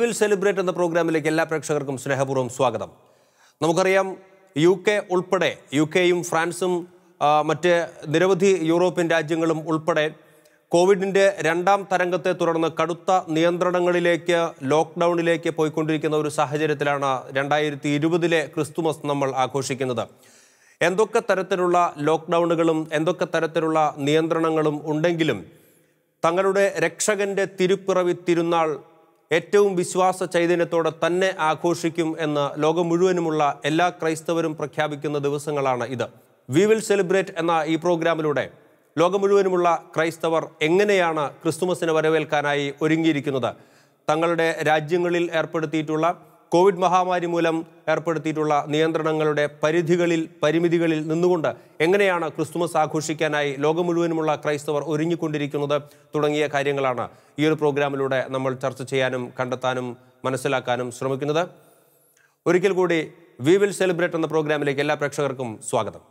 will celebrate എന്ന പ്രോഗ്രാമിലേക്ക് എല്ലാ പ്രേക്ഷകർക്കും സ്നേഹപൂർവ്വം സ്വാഗതം നമുക്കറിയാം യു കെ ഉൾപ്പെടെ യു കെയും ഫ്രാൻസും ആ, മറ്റ് നിരവധി യൂറോപ്യൻ രാജ്യങ്ങളും ഉൾപ്പെടെ കോവിഡിൻ്റെ രണ്ടാം തരംഗത്തെ തുടർന്ന് കടുത്ത നിയന്ത്രണങ്ങളിലേക്ക് ലോക്ക്ഡൗണിലേക്ക് പോയിക്കൊണ്ടിരിക്കുന്ന ഒരു സാഹചര്യത്തിലാണ് രണ്ടായിരത്തി ഇരുപതിലെ ക്രിസ്തുമസ് നമ്മൾ ആഘോഷിക്കുന്നത് എന്തൊക്കെ തരത്തിലുള്ള ലോക്ക്ഡൗണുകളും എന്തൊക്കെ തരത്തിലുള്ള നിയന്ത്രണങ്ങളും ഉണ്ടെങ്കിലും തങ്ങളുടെ രക്ഷകന്റെ തിരുപ്പിറവി തിരുനാൾ ഏറ്റവും വിശ്വാസ ചൈതന്യത്തോടെ തന്നെ ആഘോഷിക്കും എന്ന് ലോകം മുഴുവനുമുള്ള എല്ലാ ക്രൈസ്തവരും പ്രഖ്യാപിക്കുന്ന ദിവസങ്ങളാണ് ഇത് വി വിൽ സെലിബ്രേറ്റ് എന്ന ഈ പ്രോഗ്രാമിലൂടെ ലോകം മുഴുവനുമുള്ള ക്രൈസ്തവർ എങ്ങനെയാണ് ക്രിസ്തുമസിനെ വരവേൽക്കാനായി ഒരുങ്ങിയിരിക്കുന്നത് തങ്ങളുടെ രാജ്യങ്ങളിൽ ഏർപ്പെടുത്തിയിട്ടുള്ള കോവിഡ് മഹാമാരി മൂലം ഏർപ്പെടുത്തിയിട്ടുള്ള നിയന്ത്രണങ്ങളുടെ പരിധികളിൽ പരിമിതികളിൽ നിന്നുകൊണ്ട് എങ്ങനെയാണ് ക്രിസ്തുമസ് ആഘോഷിക്കാനായി ലോകം മുഴുവനുമുള്ള ക്രൈസ്തവർ ഒരുങ്ങിക്കൊണ്ടിരിക്കുന്നത് തുടങ്ങിയ കാര്യങ്ങളാണ് ഈ ഒരു പ്രോഗ്രാമിലൂടെ നമ്മൾ ചർച്ച ചെയ്യാനും കണ്ടെത്താനും മനസ്സിലാക്കാനും ശ്രമിക്കുന്നത് ഒരിക്കൽ കൂടി വി വിൽ സെലിബ്രേറ്റ് എന്ന പ്രോഗ്രാമിലേക്ക് എല്ലാ പ്രേക്ഷകർക്കും സ്വാഗതം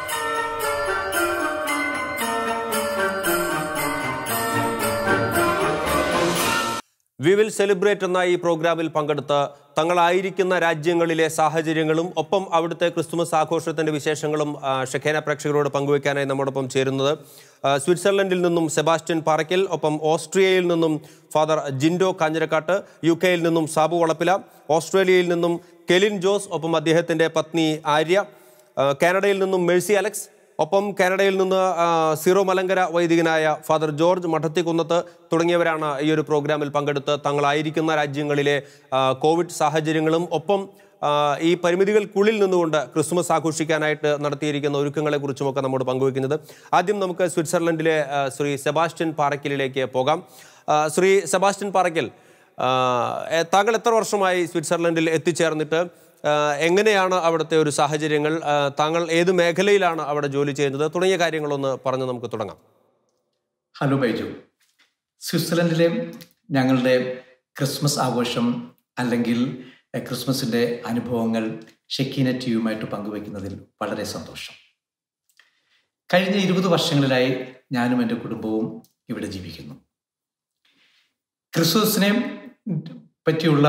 വി വിൽ സെലിബ്രേറ്റ് എന്ന ഈ പ്രോഗ്രാമിൽ പങ്കെടുത്ത് തങ്ങളായിരിക്കുന്ന രാജ്യങ്ങളിലെ സാഹചര്യങ്ങളും ഒപ്പം അവിടുത്തെ ക്രിസ്തുമസ് ആഘോഷത്തിന്റെ വിശേഷങ്ങളും ആ, ഷെഖേന പ്രേക്ഷകരോട് പങ്കുവയ്ക്കാനായി നമ്മോടൊപ്പം ചേരുന്നത് ആ, സ്വിറ്റ്സർലൻഡിൽ നിന്നും സെബാസ്റ്റ്യൻ പാറയ്ക്കൽ ഒപ്പം ഓസ്ട്രിയയിൽ നിന്നും ഫാദർ ജിൻഡോ കാഞ്ഞിരക്കാട്ട് യു കെയിൽ നിന്നും സാബു വളപ്പില ഓസ്ട്രേലിയയിൽ നിന്നും കെലിൻ ജോസ് ഒപ്പം അദ്ദേഹത്തിന്റെ പത്നി ആര്യ ആ, കാനഡയിൽ നിന്നും മെഴ്സി അലക്സ് ഒപ്പം കാനഡയിൽ നിന്ന് ആ, സീറോ മലങ്കര വൈദികനായ ഫാദർ ജോർജ് മഠത്തിക്കുന്നത്ത് തുടങ്ങിയവരാണ് ഈ ഒരു പ്രോഗ്രാമിൽ പങ്കെടുത്ത് തങ്ങളായിരിക്കുന്ന രാജ്യങ്ങളിലെ ആ, കോവിഡ് സാഹചര്യങ്ങളും ഒപ്പം ആ, ഈ പരിമിതികൾക്കുള്ളിൽ നിന്നുകൊണ്ട് ക്രിസ്മസ് ആഘോഷിക്കാനായിട്ട് നടത്തിയിരിക്കുന്ന ഒരുക്കങ്ങളെക്കുറിച്ചുമൊക്കെ നമ്മോട് പങ്കുവയ്ക്കുന്നത് ആദ്യം നമുക്ക് സ്വിറ്റ്സർലൻഡിലെ ആ, ശ്രീ സെബാസ്റ്റ്യൻ പാറയ്ക്കലിലേക്ക് പോകാം ആ, ശ്രീ സെബാസ്റ്റ്യൻ പാറയ്ക്കൽ ആ, എ- താങ്കൾ എത്ര വർഷമായി സ്വിറ്റ്സർലൻഡിൽ എത്തിച്ചേർന്നിട്ട് ആ, എങ്ങനെയാണ് അവിടുത്തെ ഒരു സാഹചര്യങ്ങൾ ആ, താങ്കൾ ഏത് മേഖലയിലാണ് അവിടെ ജോലി ചെയ്യുന്നത് തുടങ്ങിയ കാര്യങ്ങളൊന്ന് പറഞ്ഞ് നമുക്ക് തുടങ്ങാം ഹലോ ബൈജു സ്വിറ്റ്സർലൻഡിലെ ഞങ്ങളുടെ ക്രിസ്മസ് ആഘോഷം അല്ലെങ്കിൽ എഹ്, ക്രിസ്മസിൻ്റെ അനുഭവങ്ങൾ ഷെക്കീന ടിയുമായിട്ട് പങ്കുവയ്ക്കുന്നതിൽ വളരെ സന്തോഷം കഴിഞ്ഞ ഇരുപത് വർഷങ്ങളിലായി ഞാനും എൻ്റെ കുടുംബവും ഇവിടെ ജീവിക്കുന്നു ക്രിസ്മസിനെ പറ്റിയുള്ള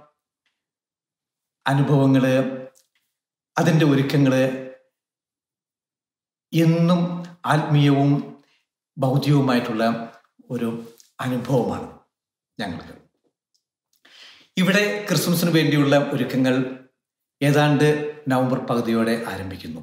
അനുഭവങ്ങൾ അതിൻ്റെ ഒരുക്കങ്ങൾ എന്നും ആത്മീയവും ഭൗതികവുമായിട്ടുള്ള ഒരു അനുഭവമാണ് ഞങ്ങൾക്ക് ഇവിടെ ക്രിസ്മസിന് വേണ്ടിയുള്ള ഒരുക്കങ്ങൾ ഏതാണ്ട് നവംബർ പകുതിയോടെ ആരംഭിക്കുന്നു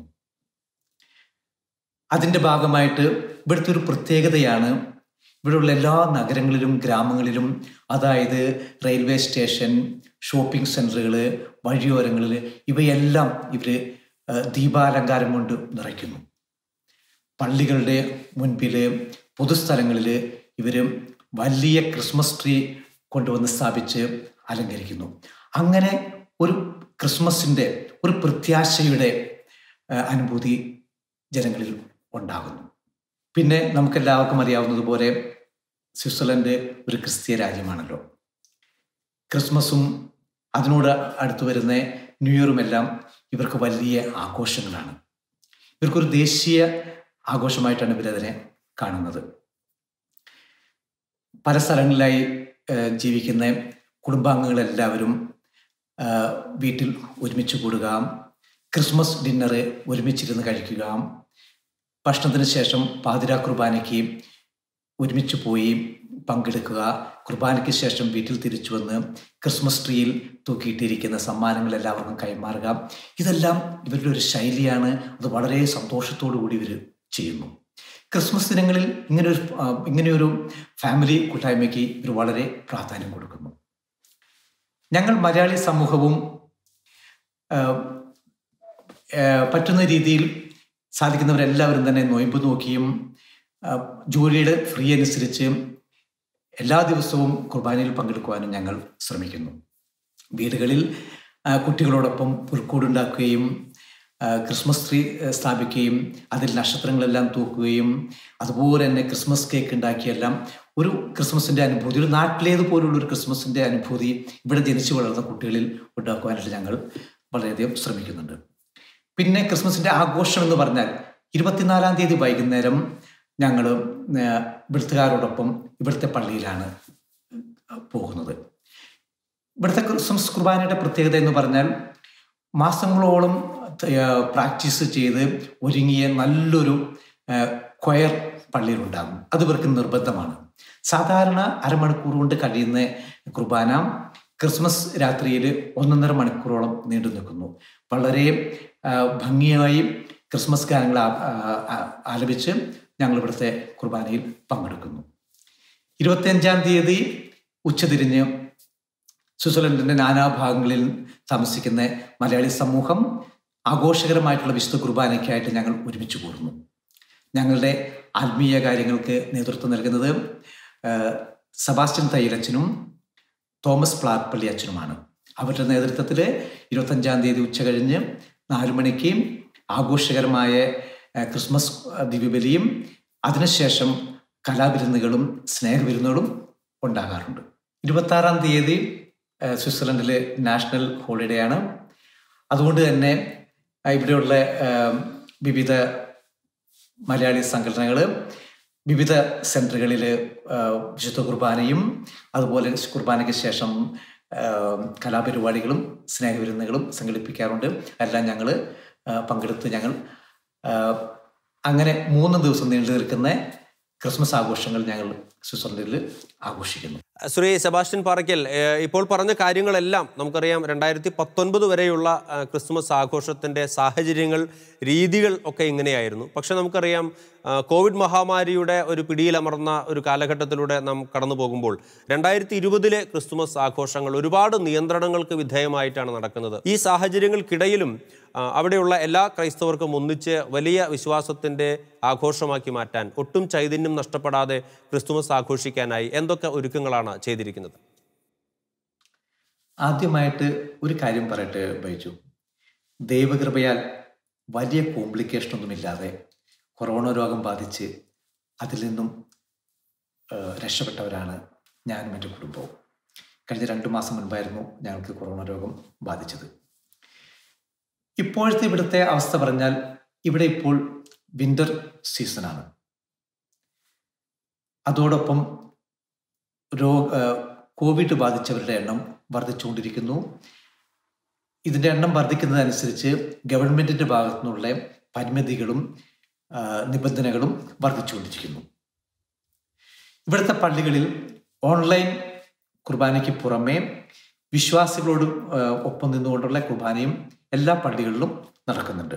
അതിൻ്റെ ഭാഗമായിട്ട് ഇവിടുത്തെ ഒരു പ്രത്യേകതയാണ് ഇവിടെയുള്ള എല്ലാ നഗരങ്ങളിലും ഗ്രാമങ്ങളിലും അതായത് റെയിൽവേ സ്റ്റേഷൻ ഷോപ്പിംഗ് സെൻറ്ററുകൾ വഴിയോരങ്ങളിൽ ഇവയെല്ലാം ഇവർ ദീപാലങ്കാരം കൊണ്ട് നിറയ്ക്കുന്നു പള്ളികളുടെ മുൻപിൽ പൊതുസ്ഥലങ്ങളിൽ ഇവർ വലിയ ക്രിസ്മസ് ട്രീ കൊണ്ടുവന്ന് സ്ഥാപിച്ച് അലങ്കരിക്കുന്നു അങ്ങനെ ഒരു ക്രിസ്മസിൻ്റെ ഒരു പ്രത്യാശയുടെ ആ, അനുഭൂതി ജനങ്ങളിൽ ഉണ്ടാകുന്നു പിന്നെ നമുക്കെല്ലാവർക്കും അറിയാവുന്നതുപോലെ സ്വിറ്റ്സർലൻഡ് ഒരു ക്രിസ്തീയ രാജ്യമാണല്ലോ ക്രിസ്മസും അതിനോട് അടുത്ത് വരുന്ന ന്യൂ ഇയറും എല്ലാം ഇവർക്ക് വലിയ ആഘോഷങ്ങളാണ് ഇവർക്കൊരു ദേശീയ ആഘോഷമായിട്ടാണ് ഇവരതിനെ കാണുന്നത് പല സ്ഥലങ്ങളിലായി ഏഹ്, ജീവിക്കുന്ന കുടുംബാംഗങ്ങളെല്ലാവരും ഏഹ്, വീട്ടിൽ ഒരുമിച്ച് കൂടുക ക്രിസ്മസ് ഡിന്നറ് ഒരുമിച്ചിരുന്ന് കഴിക്കുക ഭക്ഷണത്തിന് ശേഷം പാതിരാ കുർബാനയ്ക്ക് ഒരുമിച്ച് പോയി പങ്കെടുക്കുക കുർബാനയ്ക്ക് ശേഷം വീട്ടിൽ തിരിച്ചു വന്ന് ക്രിസ്മസ് ട്രീയിൽ തൂക്കിയിട്ടിരിക്കുന്ന സമ്മാനങ്ങൾ എല്ലാവർക്കും കൈമാറുക ഇതെല്ലാം ഇവരുടെ ഒരു ശൈലിയാണ് അത് വളരെ സന്തോഷത്തോടു കൂടി ഇവർ ചെയ്യുന്നു ക്രിസ്മസ് ദിനങ്ങളിൽ ഇങ്ങനെ ഒരു ആ, ഇങ്ങനെയൊരു ഫാമിലി കൂട്ടായ്മയ്ക്ക് ഇവർ വളരെ പ്രാധാന്യം കൊടുക്കുന്നു ഞങ്ങൾ മലയാളി സമൂഹവും ആ, ആ, പറ്റുന്ന രീതിയിൽ സാധിക്കുന്നവരെല്ലാവരും തന്നെ നൊയമ്പ് നോക്കിയും ആ, ജോലിയുടെ ഫ്രീ അനുസരിച്ച് എല്ലാ ദിവസവും കുർബാനയിൽ പങ്കെടുക്കുവാനും ഞങ്ങൾ ശ്രമിക്കുന്നു വീടുകളിൽ ആ, കുട്ടികളോടൊപ്പം പുൽക്കൂടുണ്ടാക്കുകയും ആ, ക്രിസ്മസ് ട്രീ ആ, സ്ഥാപിക്കുകയും അതിൽ നക്ഷത്രങ്ങളെല്ലാം തൂക്കുകയും അതുപോലെ തന്നെ ക്രിസ്മസ് കേക്ക് ഉണ്ടാക്കിയെല്ലാം ഒരു ക്രിസ്മസിൻ്റെ അനുഭൂതി ഒരു നാട്ടിലേതുപോലുള്ള ഒരു ക്രിസ്മസിൻ്റെ അനുഭൂതി ഇവിടെ ജനിച്ചു വളർന്ന കുട്ടികളിൽ ഉണ്ടാക്കുവാനായിട്ട് ഞങ്ങൾ വളരെയധികം ശ്രമിക്കുന്നുണ്ട് പിന്നെ ക്രിസ്മസിൻ്റെ ആഘോഷം എന്ന് പറഞ്ഞാൽ ഇരുപത്തിനാലാം തീയതി വൈകുന്നേരം ഞങ്ങൾ ഇവിടുത്തുകാരോടൊപ്പം ഇവിടുത്തെ പള്ളിയിലാണ് പോകുന്നത് ഇവിടുത്തെ ക്രിസ്മസ് കുർബാനയുടെ പ്രത്യേകത എന്ന് പറഞ്ഞാൽ മാസങ്ങളോളം പ്രാക്ടീസ് ചെയ്ത് ഒരുങ്ങിയ നല്ലൊരു ക്വയർ പള്ളിയിലുണ്ടാകും അത് ഇവർക്ക് നിർബന്ധമാണ് സാധാരണ അരമണിക്കൂർ കൊണ്ട് കഴിയുന്ന കുർബാന ക്രിസ്മസ് രാത്രിയിൽ ഒന്നൊന്നര മണിക്കൂറോളം നീണ്ടു നിൽക്കുന്നു വളരെ ഭംഗിയായി ക്രിസ്മസ് ഗാനങ്ങൾ ആലപിച്ച് ഞങ്ങൾ ഇവിടുത്തെ കുർബാനയിൽ പങ്കെടുക്കുന്നു ഇരുപത്തിയഞ്ചാം തീയതി ഉച്ചതിരിഞ്ഞ് സ്വിറ്റ്സർലൻഡിന്റെ നാനാഭാഗങ്ങളിൽ താമസിക്കുന്ന മലയാളി സമൂഹം ആഘോഷകരമായിട്ടുള്ള വിശുദ്ധ കുർബാനയ്ക്കായിട്ട് ഞങ്ങൾ ഒരുമിച്ച് കൂടുന്നു ഞങ്ങളുടെ ആത്മീയ കാര്യങ്ങൾക്ക് നേതൃത്വം നൽകുന്നത് സെബാസ്റ്റ്യൻ തൈലച്ചനും തോമസ് പ്ലാപ്പള്ളി അച്ഛനുമാണ് അവരുടെ നേതൃത്വത്തിൽ ഇരുപത്തഞ്ചാം തീയതി ഉച്ച കഴിഞ്ഞ് നാലു മണിക്ക് ആഘോഷകരമായ ക്രിസ്മസ് ദിവ്യബലിയും അതിനുശേഷം കലാവിരുന്നുകളും സ്നേഹവിരുന്നുകളും ഉണ്ടാകാറുണ്ട് ഇരുപത്താറാം തീയതി സ്വിറ്റ്സർലൻഡിലെ നാഷണൽ ഹോളിഡേ ആണ് അതുകൊണ്ട് തന്നെ ഇവിടെയുള്ള വിവിധ മലയാളി സംഘടനകൾ വിവിധ സെൻറ്ററുകളിൽ വിശുദ്ധ കുർബാനയും അതുപോലെ കുർബാനയ്ക്ക് ശേഷം കലാപരിപാടികളും സ്നേഹവിരുന്നുകളും സംഘടിപ്പിക്കാറുണ്ട് എല്ലാം ഞങ്ങൾ പങ്കെടുത്ത് ഞങ്ങൾ അങ്ങനെ മൂന്ന് ദിവസം നീണ്ടു നിൽക്കുന്ന ക്രിസ്മസ് ആഘോഷങ്ങൾ ഞങ്ങൾ സ്വിറ്റ്സർലൻഡിൽ ആഘോഷിക്കുന്നു ശ്രീ സെബാസ്റ്റ്യൻ പാറയ്ക്കൽ ഇപ്പോൾ പറഞ്ഞ കാര്യങ്ങളെല്ലാം നമുക്കറിയാം രണ്ടായിരത്തി പത്തൊൻപത് വരെയുള്ള ക്രിസ്മസ് ആഘോഷത്തിൻ്റെ സാഹചര്യങ്ങൾ രീതികൾ ഒക്കെ ഇങ്ങനെയായിരുന്നു പക്ഷെ നമുക്കറിയാം കോവിഡ് മഹാമാരിയുടെ ഒരു പിടിയിലമർന്ന ഒരു കാലഘട്ടത്തിലൂടെ നാം കടന്നു പോകുമ്പോൾ രണ്ടായിരത്തി ഇരുപതിലെ ക്രിസ്തുമസ് ആഘോഷങ്ങൾ ഒരുപാട് നിയന്ത്രണങ്ങൾക്ക് വിധേയമായിട്ടാണ് നടക്കുന്നത് ഈ സാഹചര്യങ്ങൾക്കിടയിലും അവിടെയുള്ള എല്ലാ ക്രൈസ്തവർക്കും ഒന്നിച്ച് വലിയ വിശ്വാസത്തിൻ്റെ ആഘോഷമാക്കി മാറ്റാൻ ഒട്ടും ചൈതന്യം നഷ്ടപ്പെടാതെ ക്രിസ്തുമസ് ആഘോഷിക്കാനായി എന്തൊക്കെ ഒരുക്കങ്ങളാണ് ചെയ്തിരിക്കുന്നത് ആദ്യമായിട്ട് ഒരു കാര്യം പറയട്ടെ ബൈജു ദൈവകൃപയാൽ വലിയ കോംപ്ലിക്കേഷൻ ഒന്നുമില്ലാതെ കൊറോണ രോഗം ബാധിച്ച് അതിൽ നിന്നും രക്ഷപ്പെട്ടവരാണ് ഞാനും എൻ്റെ കുടുംബവും കഴിഞ്ഞ രണ്ട് മാസം മുൻപായിരുന്നു ഞങ്ങൾക്ക് കൊറോണ രോഗം ബാധിച്ചത് ഇപ്പോഴത്തെ ഇവിടുത്തെ അവസ്ഥ പറഞ്ഞാൽ ഇവിടെ ഇപ്പോൾ വിന്റർ സീസണാണ് അതോടൊപ്പം രോഗ കോവിഡ് ബാധിച്ചവരുടെ എണ്ണം വർദ്ധിച്ചുകൊണ്ടിരിക്കുന്നു ഇതിൻ്റെ എണ്ണം വർദ്ധിക്കുന്നതനുസരിച്ച് ഗവൺമെൻറ്റിൻ്റെ ഭാഗത്തു നിന്നുള്ള പരിമിതികളും നിബന്ധനകളും വർദ്ധിച്ചുകൊണ്ടിരിക്കുന്നു ഇവിടുത്തെ പള്ളികളിൽ ഓൺലൈൻ കുർബാനയ്ക്ക് പുറമെ വിശ്വാസികളോട് ഒപ്പം നിന്നുകൊണ്ടുള്ള കുർബാനയും എല്ലാ പള്ളികളിലും നടക്കുന്നുണ്ട്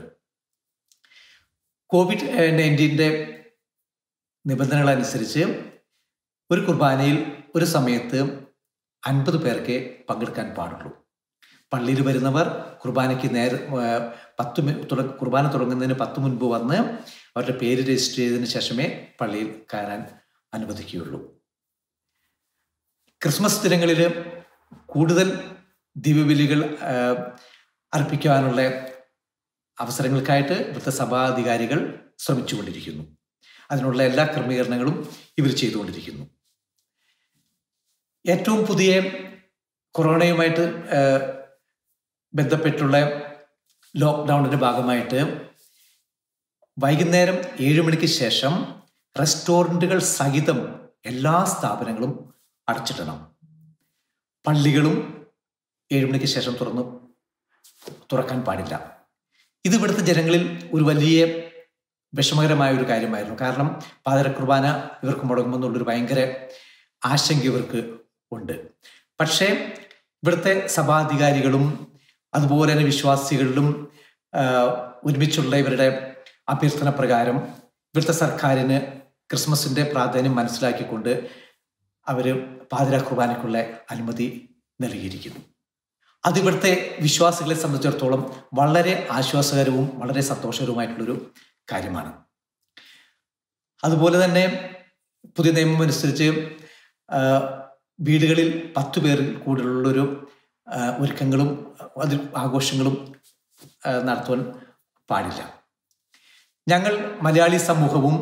കോവിഡ് നയൻറ്റീൻ്റെ നിബന്ധനകളനുസരിച്ച് ഒരു കുർബാനയിൽ ഒരു സമയത്ത് അൻപത് പേർക്ക് പങ്കെടുക്കാൻ പാടുള്ളൂ പള്ളിയിൽ വരുന്നവർ കുർബാനയ്ക്ക് നേരെ പത്ത് കുർബാന തുടങ്ങുന്നതിന് പത്ത് മുൻപ് വന്ന് അവരുടെ പേര് രജിസ്റ്റർ ചെയ്തതിന് ശേഷമേ പള്ളിയിൽ കയറാൻ അനുവദിക്കുകയുള്ളൂ ക്രിസ്മസ് ദിനങ്ങളിൽ കൂടുതൽ ദിവ്യബലികൾ അർപ്പിക്കുവാനുള്ള അവസരങ്ങൾക്കായിട്ട് ഇവിടുത്തെ സഭാധികാരികൾ ശ്രമിച്ചുകൊണ്ടിരിക്കുന്നു അതിനുള്ള എല്ലാ ക്രമീകരണങ്ങളും ഇവർ ചെയ്തുകൊണ്ടിരിക്കുന്നു ഏറ്റവും പുതിയ കൊറോണയുമായിട്ട് ബന്ധപ്പെട്ടുള്ള ലോക്ക്ഡൗണിൻ്റെ ഭാഗമായിട്ട് വൈകുന്നേരം ഏഴ് മണിക്ക് ശേഷം റെസ്റ്റോറൻറ്റുകൾ സഹിതം എല്ലാ സ്ഥാപനങ്ങളും അടച്ചിടണം പള്ളികളും ഏഴ് മണിക്ക് ശേഷം തുറന്നു തുറക്കാൻ പാടില്ല ഇത് ഇവിടുത്തെ ജനങ്ങളിൽ ഒരു വലിയ വിഷമകരമായ ഒരു കാര്യമായിരുന്നു കാരണം പാതിര കുർബാന ഇവർക്ക് മുടങ്ങുമെന്നുള്ളൊരു ഭയങ്കര ആശങ്ക ഇവർക്ക് ഉണ്ട് പക്ഷേ ഇവിടുത്തെ സഭാധികാരികളും അതുപോലെ തന്നെ വിശ്വാസികളിലും ഒരുമിച്ചുള്ള ഇവരുടെ അഭ്യർത്ഥന പ്രകാരം ഇവിടുത്തെ സർക്കാരിന് ക്രിസ്മസിന്റെ പ്രാധാന്യം മനസ്സിലാക്കിക്കൊണ്ട് അവർ പാതിര കുർബാനയ്ക്കുള്ള അനുമതി നൽകിയിരിക്കുന്നു അത് ഇവിടുത്തെ വിശ്വാസികളെ സംബന്ധിച്ചിടത്തോളം വളരെ ആശ്വാസകരവും വളരെ സന്തോഷകരവുമായിട്ടുള്ളൊരു കാര്യമാണ് അതുപോലെ തന്നെ പുതിയ നിയമം അനുസരിച്ച് വീടുകളിൽ പത്തു പേരിൽ കൂടുതലുള്ളൊരു ഒരുക്കങ്ങളും അതിൽ ആഘോഷങ്ങളും നടത്തുവാൻ പാടില്ല ഞങ്ങൾ മലയാളി സമൂഹവും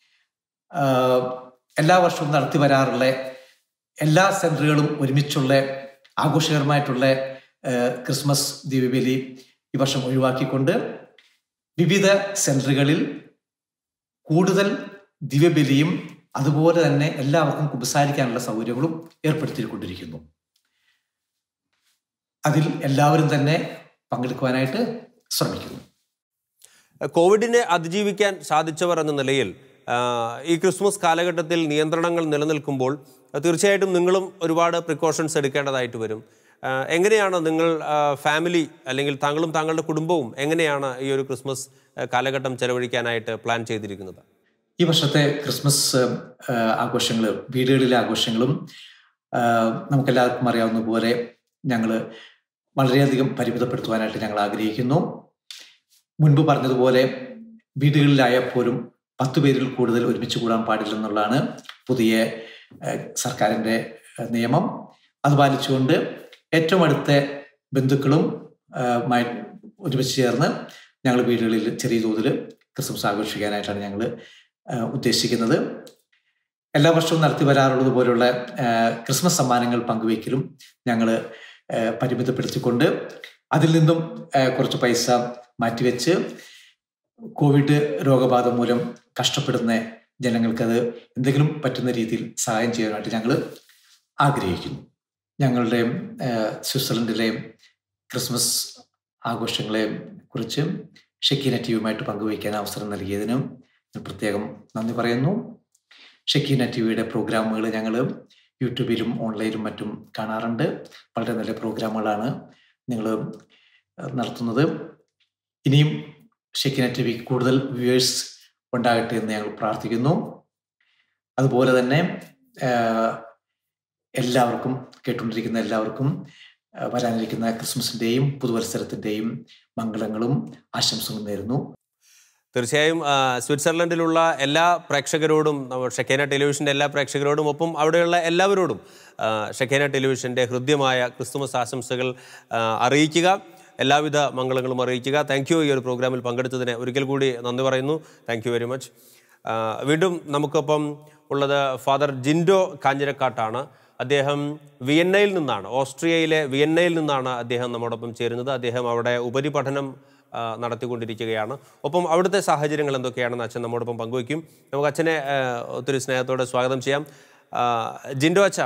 എല്ലാ വർഷവും നടത്തി വരാറുള്ള എല്ലാ സെൻറ്ററുകളും ഒരുമിച്ചുള്ള ആഘോഷകരമായിട്ടുള്ള ക്രിസ്മസ് ദിവ്യബലി ഈ വർഷം ഒഴിവാക്കിക്കൊണ്ട് വിവിധ സെൻറ്ററുകളിൽ കൂടുതൽ ദിവ്യബലിയും അതുപോലെ തന്നെ എല്ലാവർക്കും കുമ്പസാരിക്കാനുള്ള സൗകര്യങ്ങളും ഏർപ്പെടുത്തിക്കൊണ്ടിരിക്കുന്നു അതിൽ എല്ലാവരും തന്നെ പങ്കെടുക്കുവാനായിട്ട് ശ്രമിക്കുന്നു കോവിഡിനെ അതിജീവിക്കാൻ സാധിച്ചവർ എന്ന നിലയിൽ ആ, ഈ ക്രിസ്മസ് കാലഘട്ടത്തിൽ നിയന്ത്രണങ്ങൾ നിലനിൽക്കുമ്പോൾ തീർച്ചയായിട്ടും നിങ്ങളും ഒരുപാട് പ്രിക്കോഷൻസ് എടുക്കേണ്ടതായിട്ട് വരും ആ, എങ്ങനെയാണ് നിങ്ങൾ ആ, ഫാമിലി അല്ലെങ്കിൽ താങ്കളും താങ്കളുടെ കുടുംബവും എങ്ങനെയാണ് ഈ ഒരു ക്രിസ്മസ് ആ, കാലഘട്ടം ചെലവഴിക്കാനായിട്ട് പ്ലാൻ ചെയ്തിരിക്കുന്നത് ഈ വർഷത്തെ ക്രിസ്മസ് ആഘോഷങ്ങൾ വീടുകളിലെ ആഘോഷങ്ങളും ആ, നമുക്കെല്ലാവർക്കും അറിയാവുന്ന പോലെ ഞങ്ങൾ വളരെയധികം പരിമിതപ്പെടുത്തുവാനായിട്ട് ഞങ്ങൾ ആഗ്രഹിക്കുന്നു മുൻപ് പറഞ്ഞതുപോലെ വീടുകളിലായപ്പോലും പത്ത് പേരിൽ കൂടുതൽ ഒരുമിച്ച് കൂടാൻ പാടില്ലെന്നുള്ളതാണ് പുതിയ ഏഹ്, സർക്കാരിൻ്റെ ഏഹ്, നിയമം അത് പാലിച്ചുകൊണ്ട് ഏറ്റവും അടുത്ത ബന്ധുക്കളും ഏഹ്, മായി ഒരുമിച്ച് ചേർന്ന് ഞങ്ങൾ വീടുകളിൽ ചെറിയ തോതിൽ ക്രിസ്മസ് ആഘോഷിക്കാനായിട്ടാണ് ഞങ്ങൾ ഉദ്ദേശിക്കുന്നത് എല്ലാ വർഷവും നടത്തി വരാറുള്ളത് പോലുള്ള ഏഹ്, ക്രിസ്മസ് സമ്മാനങ്ങൾ പങ്കുവയ്ക്കലും ഞങ്ങൾ പരിമിതപ്പെടുത്തിക്കൊണ്ട് അതിൽ നിന്നും ഏഹ്, കുറച്ച് പൈസ മാറ്റിവെച്ച് കോവിഡ് രോഗബാധ മൂലം കഷ്ടപ്പെടുന്ന ജനങ്ങൾക്കത് എന്തെങ്കിലും പറ്റുന്ന രീതിയിൽ സഹായം ചെയ്യാനായിട്ട് ഞങ്ങൾ ആഗ്രഹിക്കുന്നു ഞങ്ങളുടെ ഏഹ്, സ്വിറ്റ്സർലൻഡിലെ ക്രിസ്മസ് ആഘോഷങ്ങളെ കുറിച്ച് ഷെക്കീന ടിവിയുമായിട്ട് പങ്കുവയ്ക്കാൻ അവസരം നൽകിയതിനും ഞാൻ പ്രത്യേകം നന്ദി പറയുന്നു ഷെക്കീന ടിവിയുടെ പ്രോഗ്രാമുകൾ ഞങ്ങൾ യൂട്യൂബിലും ഓൺലൈനിലും മറ്റും കാണാറുണ്ട് വളരെ നല്ല പ്രോഗ്രാമുകളാണ് നിങ്ങൾ നടത്തുന്നത് ഇനിയും ഷെക്കിന ടി വിക്ക് കൂടുതൽ വ്യൂവേഴ്സ് ഉണ്ടാകട്ടെ എന്ന് ഞങ്ങൾ പ്രാർത്ഥിക്കുന്നു അതുപോലെ തന്നെ ആഹ്, എല്ലാവർക്കും കേട്ടുകൊണ്ടിരിക്കുന്ന എല്ലാവർക്കും ആഹ്, വരാനിരിക്കുന്ന ക്രിസ്മസിൻ്റെയും പുതുവത്സരത്തിൻ്റെയും മംഗളങ്ങളും ആശംസകളും നേരുന്നു തീർച്ചയായും ആ, സ്വിറ്റ്സർലൻഡിലുള്ള എല്ലാ പ്രേക്ഷകരോടും നമ്മ- ഷെക്കേന ടെലിവിഷൻ്റെ എല്ലാ പ്രേക്ഷകരോടും ഒപ്പം അവിടെയുള്ള എല്ലാവരോടും ആ, ഷെക്കേന ടെലിവിഷൻ്റെ ഹൃദ്യമായ ക്രിസ്തുമസ് ആശംസകൾ ആ, അറിയിക്കുക എല്ലാവിധ മംഗളങ്ങളും അറിയിക്കുക താങ്ക് യു ഈ ഒരു പ്രോഗ്രാമിൽ പങ്കെടുത്തതിന് ഒരിക്കൽ കൂടി നന്ദി പറയുന്നു താങ്ക് യു വെരി മച്ച് ആ, വീണ്ടും നമുക്കൊപ്പം ഉള്ളത് ഫാദർ ജിൻഡോ കാഞ്ഞിരക്കാട്ടാണ് അദ്ദേഹം വിയന്നയിൽ നിന്നാണ് ഓസ്ട്രിയയിലെ വിയന്നയിൽ നിന്നാണ് അദ്ദേഹം നമ്മോടൊപ്പം ചേരുന്നത് അദ്ദേഹം അവിടെ ഉപരിപഠനം ആ, നടത്തിക്കൊണ്ടിരിക്കുകയാണ് ഒപ്പം അവിടുത്തെ സാഹചര്യങ്ങൾ എന്തൊക്കെയാണെന്ന് അച്ഛൻ നമ്മോടൊപ്പം പങ്കുവയ്ക്കും നമുക്ക് അച്ഛനെ ആ, ഒത്തിരി സ്നേഹത്തോടെ സ്വാഗതം ചെയ്യാം ആ, ജിൻഡോ അച്ഛ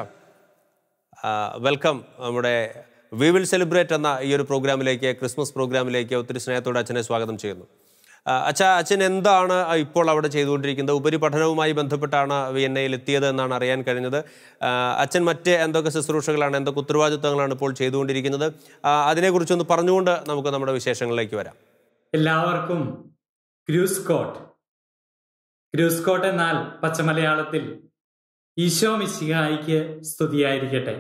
വെൽക്കം നമ്മുടെ വി വിൽ സെലിബ്രേറ്റ് എന്ന ഈ ഒരു പ്രോഗ്രാമിലേക്ക് ക്രിസ്മസ് പ്രോഗ്രാമിലേക്ക് ഒത്തിരി സ്നേഹത്തോടെ അച്ഛനെ സ്വാഗതം ചെയ്യുന്നു ആ, അച്ഛാ അച്ഛൻ എന്താണ് ഇപ്പോൾ അവിടെ ചെയ്തുകൊണ്ടിരിക്കുന്നത് ഉപരിപഠനവുമായി ബന്ധപ്പെട്ടാണ് വിയന്നയിൽ എത്തിയത് എന്നാണ് അറിയാൻ കഴിഞ്ഞത് ആ, അച്ഛൻ മറ്റ് എന്തൊക്കെ ശുശ്രൂഷകളാണ് എന്തൊക്കെ ഉത്തരവാദിത്തങ്ങളാണ് ഇപ്പോൾ ചെയ്തുകൊണ്ടിരിക്കുന്നത് ആ, അതിനെക്കുറിച്ചൊന്ന് പറഞ്ഞുകൊണ്ട് നമുക്ക് നമ്മുടെ വിശേഷങ്ങളിലേക്ക് വരാം എല്ലാവർക്കും ഗ്രൂസ് കോട്ട് ഗ്രൂസ് കോട്ട് എന്നാൽ പച്ചമലയാളത്തിൽ ഈശോ മിശിഹായിക്ക് സ്തുതിയായിരിക്കട്ടെ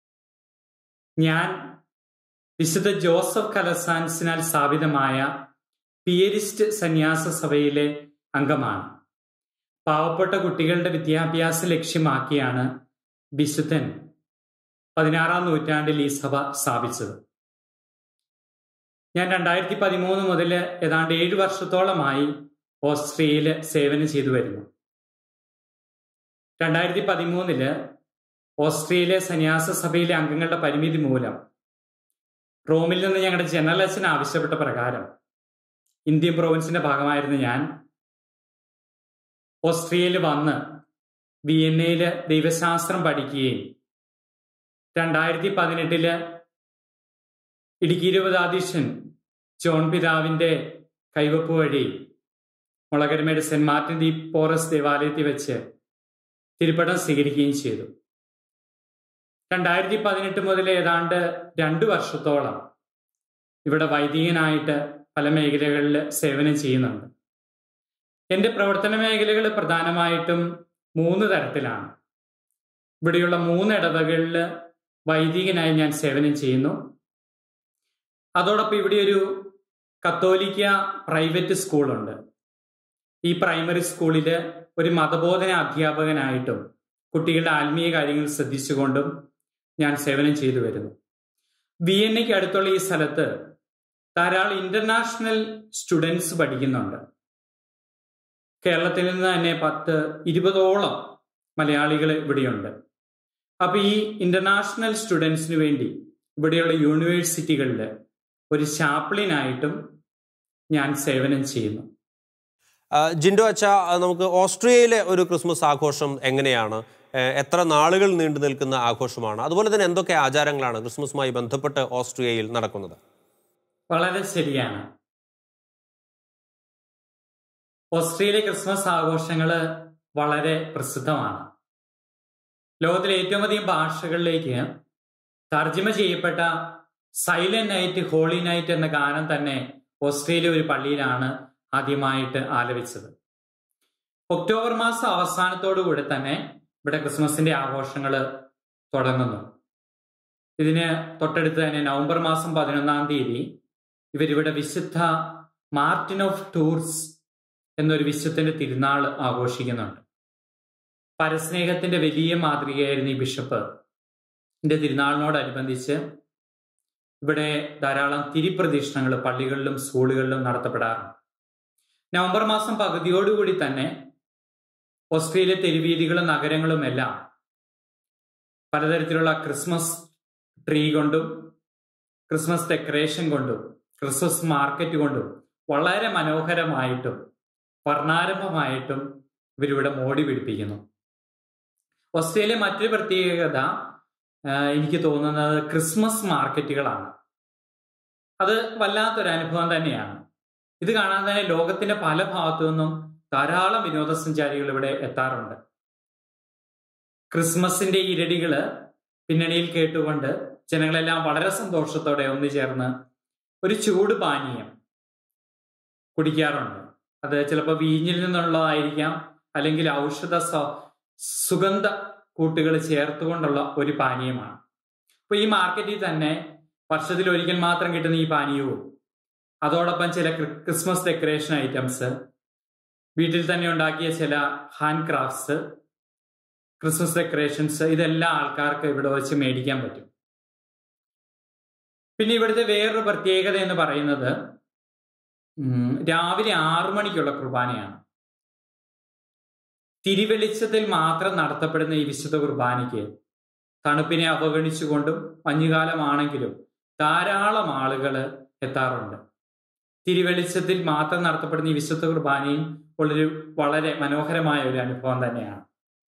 ഞാൻ വിശുദ്ധ ജോസഫ് കലസാൻസിനാൽ സ്ഥാപിതമായ പിയരിസ്റ്റ് സന്യാസ സഭയിലെ അംഗമാണ് പാവപ്പെട്ട കുട്ടികളുടെ വിദ്യാഭ്യാസം ലക്ഷ്യമാക്കിയാണ് വിശുദ്ധൻ പതിനാറാം നൂറ്റാണ്ടിൽ ഈ സഭ സ്ഥാപിച്ചത് ഞാൻ രണ്ടായിരത്തി പതിമൂന്ന് മുതൽ ഏതാണ്ട് ഏഴ് വർഷത്തോളമായി ഓസ്ട്രിയയിൽ സേവനം ചെയ്തു വരുന്നു രണ്ടായിരത്തി പതിമൂന്നില് ഓസ്ട്രിയയിലെ സന്യാസ സഭയിലെ അംഗങ്ങളുടെ പരിമിതി മൂലം റോമിൽ നിന്ന് ഞങ്ങളുടെ ജനറൽ അച്ഛൻ ആവശ്യപ്പെട്ട പ്രകാരം ഇന്ത്യൻ പ്രൊവിൻസിന്റെ ഭാഗമായിരുന്ന ഞാൻ ഓസ്ട്രിയയിൽ വന്ന് വിയന്നയില് ദൈവശാസ്ത്രം പഠിക്കുകയും രണ്ടായിരത്തി പതിനെട്ടില് ഇടുക്കി രൂപതാധീശൻ ജോൺ പിതാവിന്റെ കൈവപ്പ് വഴി Mulakaramedu Saint Martin de Porres ദേവാലയത്തിൽ വെച്ച് തിരുപ്പടം സ്വീകരിക്കുകയും ചെയ്തു രണ്ടായിരത്തി പതിനെട്ട് മുതൽ ഏതാണ്ട് രണ്ടു വർഷത്തോളം ഇവിടെ വൈദികനായിട്ട് പല മേഖലകളിൽ സേവനം ചെയ്യുന്നുണ്ട് എൻ്റെ പ്രവർത്തന മേഖലകൾ പ്രധാനമായിട്ടും മൂന്ന് തരത്തിലാണ് ഇവിടെയുള്ള മൂന്ന് ഇടവകളിൽ വൈദികനായി ഞാൻ സേവനം ചെയ്യുന്നു അതോടൊപ്പം ഇവിടെ ഒരു കത്തോലിക്ക പ്രൈവറ്റ് സ്കൂളുണ്ട് ഈ പ്രൈമറി സ്കൂളിൽ ഒരു മതബോധന അധ്യാപകനായിട്ടും കുട്ടികളുടെ ആത്മീയ കാര്യങ്ങൾ ശ്രദ്ധിച്ചുകൊണ്ടും ഞാൻ സേവനം ചെയ്തു വരുന്നു വി എൻ എക്ക് അടുത്തുള്ള ഈ സ്ഥലത്ത് ധാരാളം ഇന്റർനാഷണൽ സ്റ്റുഡൻസ് പഠിക്കുന്നുണ്ട് കേരളത്തിൽ നിന്ന് തന്നെ പത്ത് ഇരുപതോളം മലയാളികൾ ഇവിടെയുണ്ട് അപ്പൊ ഈ ഇന്റർനാഷണൽ സ്റ്റുഡൻസിന് വേണ്ടി ഇവിടെയുള്ള യൂണിവേഴ്സിറ്റികളിൽ ഒരു ചാപ്ലിനായിട്ടും ഞാൻ സേവനം ചെയ്യുന്നു ആ, ജിൻഡോ അച്ഛ ആ, നമുക്ക് ഓസ്ട്രിയയിലെ ഒരു ക്രിസ്മസ് ആഘോഷം എങ്ങനെയാണ് ഏഹ്, എത്ര നാളുകൾ നീണ്ടു നിൽക്കുന്ന ആഘോഷമാണ് അതുപോലെ തന്നെ എന്തൊക്കെ ആചാരങ്ങളാണ് ക്രിസ്മസുമായി ബന്ധപ്പെട്ട് ഓസ്ട്രിയയിൽ നടക്കുന്നത് വളരെ ശരിയാണ് ഓസ്ട്രേലിയ ക്രിസ്മസ് ആഘോഷങ്ങൾ വളരെ പ്രസിദ്ധമാണ് ലോകത്തിലെ ഏറ്റവും അധികം ഭാഷകളിലേക്ക് തർജ്ജമ ചെയ്യപ്പെട്ട സൈലന്റ് നൈറ്റ് ഹോളി നൈറ്റ് എന്ന ഗാനം തന്നെ ഓസ്ട്രേലിയ ഒരു പള്ളിയിലാണ് ആദ്യമായിട്ട് ആലപിച്ചത് ഒക്ടോബർ മാസം അവസാനത്തോടുകൂടി തന്നെ ഇവിടെ ക്രിസ്മസിന്റെ ആഘോഷങ്ങൾ തുടങ്ങുന്നു ഇതിന് തൊട്ടടുത്ത് തന്നെ നവംബർ മാസം പതിനൊന്നാം തീയതി ഇവരിവിടെ വിശുദ്ധ മാർട്ടിൻ ഓഫ് ടൂർസ് എന്നൊരു വിശുദ്ധന്റെ തിരുനാൾ ആഘോഷിക്കുന്നുണ്ട് പരസ്നേഹത്തിന്റെ വലിയ മാതൃകയായിരുന്നു ഈ ബിഷപ്പ് ഇതിന്റെ തിരുനാളിനോടനുബന്ധിച്ച് ഇവിടെ ധാരാളം തിരിപ്രദക്ഷിണങ്ങൾ പള്ളികളിലും സ്കൂളുകളിലും നടത്തപ്പെടാറുണ്ട് നവംബർ മാസം പകുതിയോടുകൂടി തന്നെ ഓസ്ട്രേലിയ തെരുവീതികളും നഗരങ്ങളും എല്ലാം പലതരത്തിലുള്ള ക്രിസ്മസ് ട്രീ കൊണ്ടും ക്രിസ്മസ് ഡെക്കറേഷൻ കൊണ്ടും ക്രിസ്മസ് മാർക്കറ്റ് കൊണ്ടും വളരെ മനോഹരമായിട്ടും വർണ്ണാരംഭമായിട്ടും ഇവരിവിടെ മോടി പിടിപ്പിക്കുന്നു ഓസ്ട്രേലിയ മറ്റൊരു പ്രത്യേകത ആ, എനിക്ക് തോന്നുന്നത് ക്രിസ്മസ് മാർക്കറ്റുകളാണ് അത് വല്ലാത്തൊരു അനുഭവം തന്നെയാണ് ഇത് കാണാൻ തന്നെ ലോകത്തിന്റെ പല ഭാഗത്തു നിന്നും ധാരാളം വിനോദസഞ്ചാരികൾ ഇവിടെ എത്താറുണ്ട് ക്രിസ്മസിന്റെ ഇരടികള് പിന്നണിയിൽ കേട്ടുകൊണ്ട് ജനങ്ങളെല്ലാം വളരെ സന്തോഷത്തോടെ ഒന്നു ചേർന്ന് ഒരു ചൂട് പാനീയം കുടിക്കാറുണ്ട് അത് ചിലപ്പോൾ വീഞ്ഞിൽ നിന്നുള്ളതായിരിക്കാം അല്ലെങ്കിൽ ഔഷധ സ- സുഗന്ധ കൂട്ടുകൾ ചേർത്തുകൊണ്ടുള്ള ഒരു പാനീയമാണ് അപ്പൊ ഈ മാർക്കറ്റിൽ തന്നെ വർഷത്തിൽ ഒരിക്കൽ മാത്രം കിട്ടുന്ന ഈ പാനീയവും അതോടൊപ്പം ചില ക്രി- ക്രിസ്മസ് ഡെക്കറേഷൻ ഐറ്റംസ് വീട്ടിൽ തന്നെ ഉണ്ടാക്കിയ ചില ഹാൻഡ് ക്രാഫ്റ്റ്സ് ക്രിസ്മസ് ഡെക്കറേഷൻസ് ഇതെല്ലാം ആൾക്കാർക്ക് ഇവിടെ വെച്ച് മേടിക്കാൻ പറ്റും പിന്നെ ഇവിടുത്തെ വേറൊരു പ്രത്യേകത എന്ന് പറയുന്നത് ഉം, രാവിലെ ആറു മണിക്കുള്ള കുർബാനയാണ് തിരുവെളിച്ചത്തിൽ മാത്രം നടത്തപ്പെടുന്ന ഈ വിശുദ്ധ കുർബാനയ്ക്ക് തണുപ്പിനെ അവഗണിച്ചുകൊണ്ടും മഞ്ഞുകാലമാണെങ്കിലും ധാരാളം ആളുകൾ എത്താറുണ്ട് തിരുവെളിച്ചത്തിൽ മാത്രം നടത്തപ്പെടുന്ന ഈ വിശുദ്ധ കുർബാനയും ഉള്ളൊരു വളരെ മനോഹരമായ ഒരു അനുഭവം തന്നെയാണ്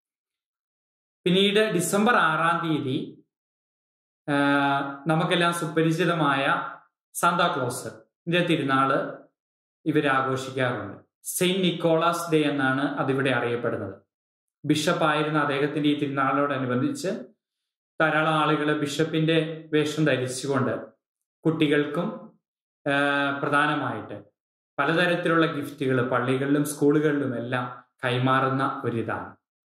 പിന്നീട് ഡിസംബർ ആറാം തീയതി ആ, നമുക്കെല്ലാം സുപരിചിതമായ സാന്താക്ലോസ് ഇതിന്റെ തിരുനാള് ഇവർ ആഘോഷിക്കാറുണ്ട് സെയിന്റ് നിക്കോളാസ് ഡേ എന്നാണ് അതിവിടെ അറിയപ്പെടുന്നത് ബിഷപ്പായിരുന്ന അദ്ദേഹത്തിന്റെ ഈ തിരുനാളിനോടനുബന്ധിച്ച് ധാരാളം ആളുകൾ ബിഷപ്പിന്റെ വേഷം ധരിച്ചുകൊണ്ട് കുട്ടികൾക്കും ആ, പ്രധാനമായിട്ട് പലതരത്തിലുള്ള ഗിഫ്റ്റുകൾ പള്ളികളിലും സ്കൂളുകളിലും എല്ലാം കൈമാറുന്ന ഒരിതാണ്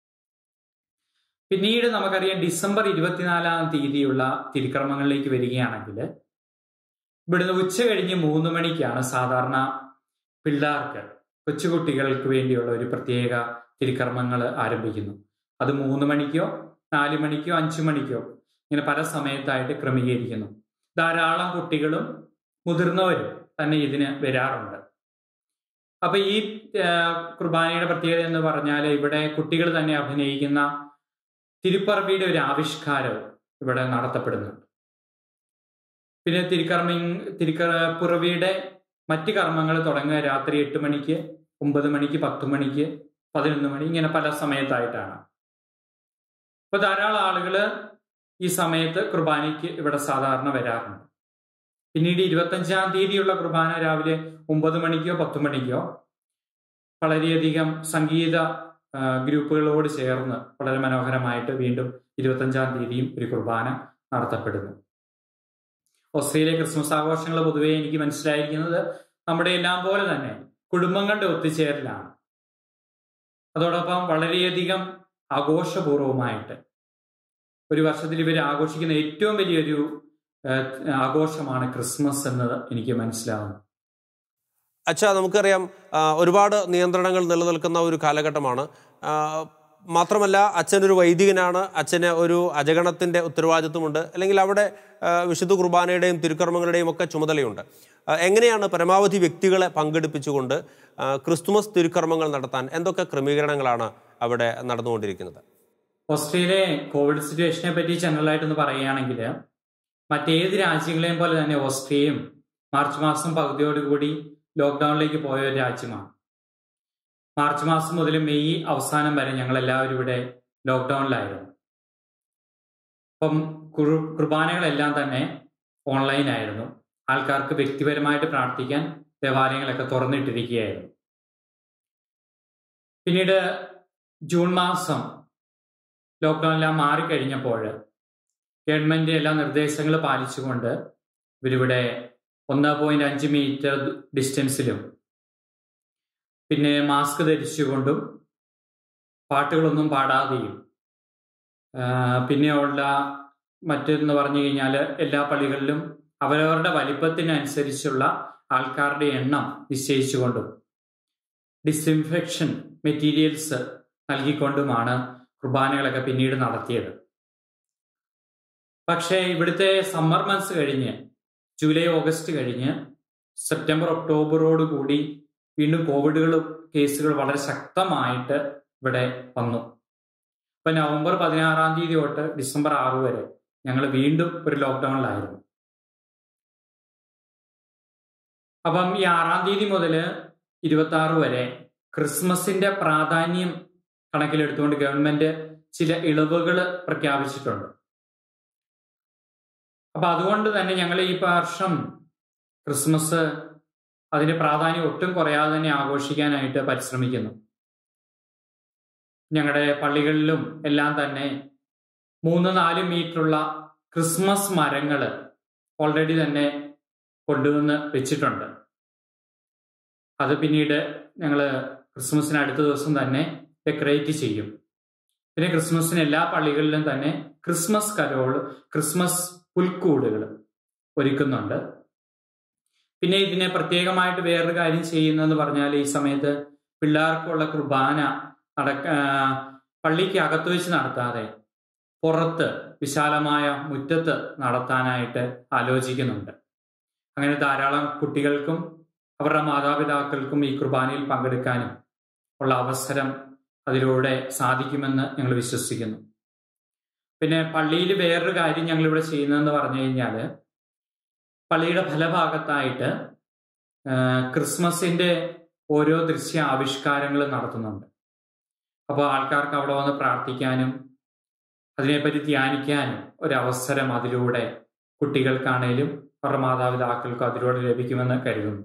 പിന്നീട് നമുക്കറിയാം ഡിസംബർ ഇരുപത്തിനാലാം തീയതിയുള്ള തിരുക്രമങ്ങളിലേക്ക് വരികയാണെങ്കിൽ ഇവിടുന്ന് ഉച്ച കഴിഞ്ഞ് മൂന്ന് മണിക്കാണ് സാധാരണ പിള്ളേർക്ക് കൊച്ചുകുട്ടികൾക്ക് വേണ്ടിയുള്ള ഒരു പ്രത്യേക തിരുക്കർമ്മങ്ങൾ ആരംഭിക്കുന്നു അത് മൂന്ന് മണിക്കോ നാല് മണിക്കോ അഞ്ചു മണിക്കോ ഇങ്ങനെ പല സമയത്തായിട്ട് ക്രമീകരിക്കുന്നു ധാരാളം കുട്ടികളും മുതിർന്നവരും തന്നെ ഇതിന് വരാറുണ്ട് അപ്പൊ ഈ ആ, കുർബാനയുടെ പ്രത്യേകത എന്ന് പറഞ്ഞാൽ ഇവിടെ കുട്ടികൾ തന്നെ അഭിനയിക്കുന്ന തിരുപ്പറവിയുടെ ഒരു ആവിഷ്കാരവും ഇവിടെ നടത്തപ്പെടുന്നുണ്ട് പിന്നെ തിരുക്കർമ്മ തിരുക്കറവിയുടെ മറ്റ് കർമ്മങ്ങൾ തുടങ്ങുക രാത്രി എട്ട് മണിക്ക് ഒമ്പത് മണിക്ക് പത്ത് മണിക്ക് പതിനൊന്ന് മണി ഇങ്ങനെ പല സമയത്തായിട്ടാണ് അപ്പൊ ധാരാളം ആളുകള് ഈ സമയത്ത് കുർബാനയ്ക്ക് ഇവിടെ സാധാരണ വരാറുണ്ട് പിന്നീട് ഇരുപത്തഞ്ചാം തീയതിയുള്ള കുർബാന രാവിലെ ഒമ്പത് മണിക്കോ പത്ത് മണിക്കോ വളരെയധികം സംഗീത ആ, ഗ്രൂപ്പുകളോട് ചേർന്ന് വളരെ മനോഹരമായിട്ട് വീണ്ടും ഇരുപത്തഞ്ചാം തീയതിയും ഒരു കുർബാന നടത്തപ്പെടുന്നു ഓസ്ട്രേലിയ ക്രിസ്മസ് ആഘോഷങ്ങൾ പൊതുവേ എനിക്ക് മനസ്സിലായിരിക്കുന്നത് നമ്മുടെ എല്ലാം പോലെ തന്നെ കുടുംബങ്ങളുടെ ഒത്തുചേരലാണ് അതോടൊപ്പം വളരെയധികം ആഘോഷപൂർവമായിട്ട് ഒരു വർഷത്തിൽ ഇവർ ആഘോഷിക്കുന്ന ഏറ്റവും വലിയൊരു ഏഹ്, ആഘോഷമാണ് ക്രിസ്മസ് എന്നത് എനിക്ക് മനസ്സിലാവുന്നു അച്ഛാ നമുക്കറിയാം ആ, ഒരുപാട് നിയന്ത്രണങ്ങൾ നിലനിൽക്കുന്ന ഒരു കാലഘട്ടമാണ് ആ, മാത്രമല്ല അച്ഛനൊരു വൈദികനാണ് അച്ഛന് ഒരു അജഗണത്തിൻ്റെ ഉത്തരവാദിത്വമുണ്ട് അല്ലെങ്കിൽ അവിടെ ആ, വിശുദ്ധ കുർബാനയുടെയും തിരുക്കർമ്മങ്ങളുടെയും ഒക്കെ ചുമതലയുണ്ട് ആ, എങ്ങനെയാണ് പരമാവധി വ്യക്തികളെ പങ്കെടുപ്പിച്ചുകൊണ്ട് ആ, ക്രിസ്തുമസ് തിരുക്കർമ്മങ്ങൾ നടത്താൻ എന്തൊക്കെ ക്രമീകരണങ്ങളാണ് അവിടെ നടന്നുകൊണ്ടിരിക്കുന്നത് ഓസ്ട്രേലിയ കോവിഡ് സിറ്റുവേഷനെ പറ്റി ജനറൽ ആയിട്ടൊന്ന് പറയുകയാണെങ്കിൽ മറ്റേത് രാജ്യങ്ങളെയും പോലെ തന്നെ ഓസ്ട്രിയയും മാർച്ച് മാസം പകുതിയോടുകൂടി ലോക്ക്ഡൌണിലേക്ക് പോയ ഒരു രാജ്യമാണ് മാർച്ച് മാസം മുതൽ മെയ് അവസാനം വരെ ഞങ്ങൾ എല്ലാവരും ഇവിടെ ലോക്ക്ഡൗണിലായിരുന്നു അപ്പം കുർ കുർബാനകളെല്ലാം തന്നെ ഓൺലൈനായിരുന്നു ആൾക്കാർക്ക് വ്യക്തിപരമായിട്ട് പ്രാർത്ഥിക്കാൻ ദേവാലയങ്ങളൊക്കെ തുറന്നിട്ടിരിക്കുകയായിരുന്നു പിന്നീട് ജൂൺ മാസം ലോക്ക്ഡൗണെല്ലാം മാറിക്കഴിഞ്ഞപ്പോൾ ഗവൺമെന്റ് എല്ലാ നിർദ്ദേശങ്ങൾ പാലിച്ചുകൊണ്ട് ഇവരിവിടെ ഒന്ന് പോയിന്റ് അഞ്ച് മീറ്റർ ഡിസ്റ്റൻസിലും പിന്നെ മാസ്ക് ധരിച്ചുകൊണ്ടും പാട്ടുകളൊന്നും പാടാതെയും പിന്നെയുള്ള മറ്റെന്ന് പറഞ്ഞു കഴിഞ്ഞാൽ എല്ലാ പള്ളികളിലും അവരവരുടെ വലിപ്പത്തിനനുസരിച്ചുള്ള ആൾക്കാരുടെ എണ്ണം നിശ്ചയിച്ചുകൊണ്ടും ഡിസ്ഇൻഫെക്ഷൻ മെറ്റീരിയൽസ് നൽകിക്കൊണ്ടുമാണ് കുർബാനകളൊക്കെ പിന്നീട് നടത്തിയത് പക്ഷേ ഇവിടുത്തെ സമ്മർ മന്ത്സ് കഴിഞ്ഞ് ജൂലൈ ഓഗസ്റ്റ് കഴിഞ്ഞ് സെപ്റ്റംബർ ഒക്ടോബറോട് കൂടി വീണ്ടും കോവിഡുകൾ കേസുകൾ വളരെ ശക്തമായിട്ട് ഇവിടെ വന്നു ഇപ്പൊ നവംബർ പതിനാറാം തീയതി തൊട്ട് ഡിസംബർ ആറ് വരെ ഞങ്ങൾ വീണ്ടും ഒരു ലോക്ക്ഡൌണിലായിരുന്നു അപ്പം ഈ ആറാം തീയതി മുതൽ ഇരുപത്തി ആറ് വരെ ക്രിസ്മസിന്റെ പ്രാധാന്യം കണക്കിലെടുത്തുകൊണ്ട് ഗവൺമെന്റ് ചില ഇളവുകൾ പ്രഖ്യാപിച്ചിട്ടുണ്ട് അപ്പൊ അതുകൊണ്ട് തന്നെ ഞങ്ങൾ ഈ വർഷം ക്രിസ്മസ് അതിന്റെ പ്രാധാന്യം ഒട്ടും കുറയാതെ തന്നെ ആഘോഷിക്കാനായിട്ട് പരിശ്രമിക്കുന്നു ഞങ്ങളുടെ പള്ളികളിലും എല്ലാം തന്നെ മൂന്ന് നാല് മീറ്ററുള്ള ക്രിസ്മസ് മരങ്ങൾ ഓൾറെഡി തന്നെ കൊണ്ടുവന്ന് വെച്ചിട്ടുണ്ട് അത് പിന്നീട് ഞങ്ങൾ ക്രിസ്മസിന് അടുത്ത ദിവസം തന്നെ ഡെക്കറേറ്റ് ചെയ്യും പിന്നെ ക്രിസ്മസിന് എല്ലാ പള്ളികളിലും തന്നെ ക്രിസ്മസ് കരോൾ ക്രിസ്മസ് പുൽക്കൂടുകൾ ഒരുക്കുന്നുണ്ട് പിന്നെ ഇതിനെ പ്രത്യേകമായിട്ട് വേറൊരു കാര്യം ചെയ്യുന്നതെന്ന് പറഞ്ഞാൽ ഈ സമയത്ത് പിള്ളേർക്കുള്ള കുർബാന നടക്ക പള്ളിക്ക് അകത്ത് വെച്ച് നടത്താതെ പുറത്ത് വിശാലമായ മുറ്റത്ത് നടത്താനായിട്ട് ആലോചിക്കുന്നുണ്ട് അങ്ങനെ ധാരാളം കുട്ടികൾക്കും അവരുടെ മാതാപിതാക്കൾക്കും ഈ കുർബാനയിൽ പങ്കെടുക്കാനും ഉള്ള അവസരം അതിലൂടെ സാധിക്കുമെന്ന് ഞങ്ങൾ വിശ്വസിക്കുന്നു പിന്നെ പള്ളിയിൽ വേറൊരു കാര്യം ഞങ്ങൾ ഇവിടെ ചെയ്യുന്നതെന്ന് പറഞ്ഞു കഴിഞ്ഞാൽ പള്ളിയുടെ ഫലഭാഗത്തായിട്ട് ക്രിസ്മസിന്റെ ഓരോ ദൃശ്യ ആവിഷ്കാരങ്ങൾ നടത്തുന്നുണ്ട് അപ്പോൾ ആൾക്കാർക്ക് അവിടെ വന്ന് പ്രാർത്ഥിക്കാനും അതിനെപ്പറ്റി ധ്യാനിക്കാനും ഒരവസരം അതിലൂടെ കുട്ടികൾക്കാണേലും അവരുടെ മാതാപിതാക്കൾക്കും അതിലൂടെ ലഭിക്കുമെന്ന് കരുതുന്നു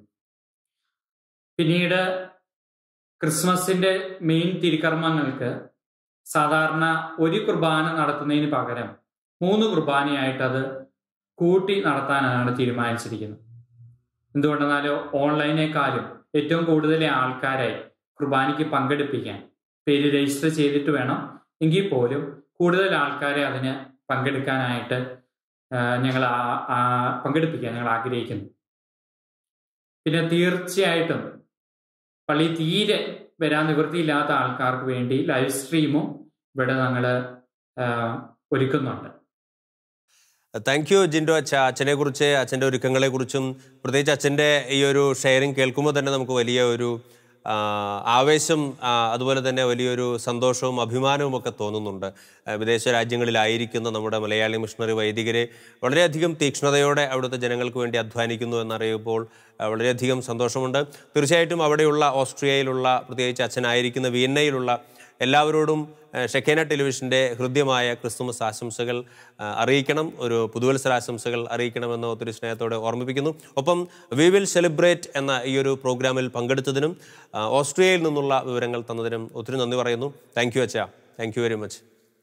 പിന്നീട് ക്രിസ്മസിന്റെ മെയിൻ തിരുക്കർമ്മങ്ങൾക്ക് സാധാരണ ഒരു കുർബാന നടത്തുന്നതിന് പകരം മൂന്ന് കുർബാനയായിട്ട് അത് കൂട്ടി നടത്താനാണ് തീരുമാനിച്ചിരിക്കുന്നത് എന്തുകൊണ്ടെന്നാൽ ഓൺലൈനേക്കാളും ഏറ്റവും കൂടുതൽ ആൾക്കാരെ കുർബാനയ്ക്ക് പങ്കെടുപ്പിക്കാൻ പേര് രജിസ്റ്റർ ചെയ്തിട്ട് വേണം എങ്കിൽ പോലും കൂടുതൽ ആൾക്കാരെ അതിന് പങ്കെടുക്കാനായിട്ട് ഞങ്ങൾ പങ്കെടുപ്പിക്കാൻ ഞങ്ങൾ ആഗ്രഹിക്കുന്നു പിന്നെ തീർച്ചയായിട്ടും പള്ളി തീരെ വരാൻ നിവൃത്തിയില്ലാത്ത ആൾക്കാർക്ക് വേണ്ടി ലൈവ് സ്ട്രീമും ഇവിടെ ഞങ്ങൾ ഒരുക്കുന്നുണ്ട് താങ്ക് യു ജിൻഡോ അച്ഛ അച്ഛനെ കുറിച്ച് അച്ഛൻ്റെ ഒരുക്കങ്ങളെ കുറിച്ചും പ്രത്യേകിച്ച് അച്ഛൻ്റെ ഈ ഒരു ഷെയറിങ് കേൾക്കുമ്പോൾ തന്നെ നമുക്ക് വലിയ ഒരു ആവേശം അതുപോലെ തന്നെ വലിയൊരു സന്തോഷവും അഭിമാനവും ഒക്കെ തോന്നുന്നുണ്ട് വിദേശ രാജ്യങ്ങളിലായിരിക്കുന്ന നമ്മുടെ മലയാളി മിഷണറി വൈദികരെ വളരെയധികം തീക്ഷ്ണതയോടെ അവിടുത്തെ ജനങ്ങൾക്ക് വേണ്ടി അധ്വാനിക്കുന്നു എന്നറിയുമ്പോൾ വളരെയധികം സന്തോഷമുണ്ട് തീർച്ചയായിട്ടും അവിടെയുള്ള ഓസ്ട്രിയയിലുള്ള പ്രത്യേകിച്ച് അച്ഛനായിരിക്കുന്ന വിയന്നയിലുള്ള എല്ലാവരോടും ഷെക്കേന ടെലിവിഷൻ്റെ ഹൃദ്യമായ ക്രിസ്തുമസ് ആശംസകൾ അറിയിക്കണം ഒരു പുതുവത്സരാശംസകൾ അറിയിക്കണമെന്ന് ഒത്തിരി സ്നേഹത്തോടെ ഓർമ്മിപ്പിക്കുന്നു ഒപ്പം വി വിൽ സെലിബ്രേറ്റ് എന്ന ഈ ഒരു പ്രോഗ്രാമിൽ പങ്കെടുത്തതിനും ഓസ്ട്രിയയിൽ നിന്നുള്ള വിവരങ്ങൾ തന്നതിനും ഒത്തിരി നന്ദി പറയുന്നു താങ്ക് യു അച്ഛ താങ്ക് യു വെരി മച്ച്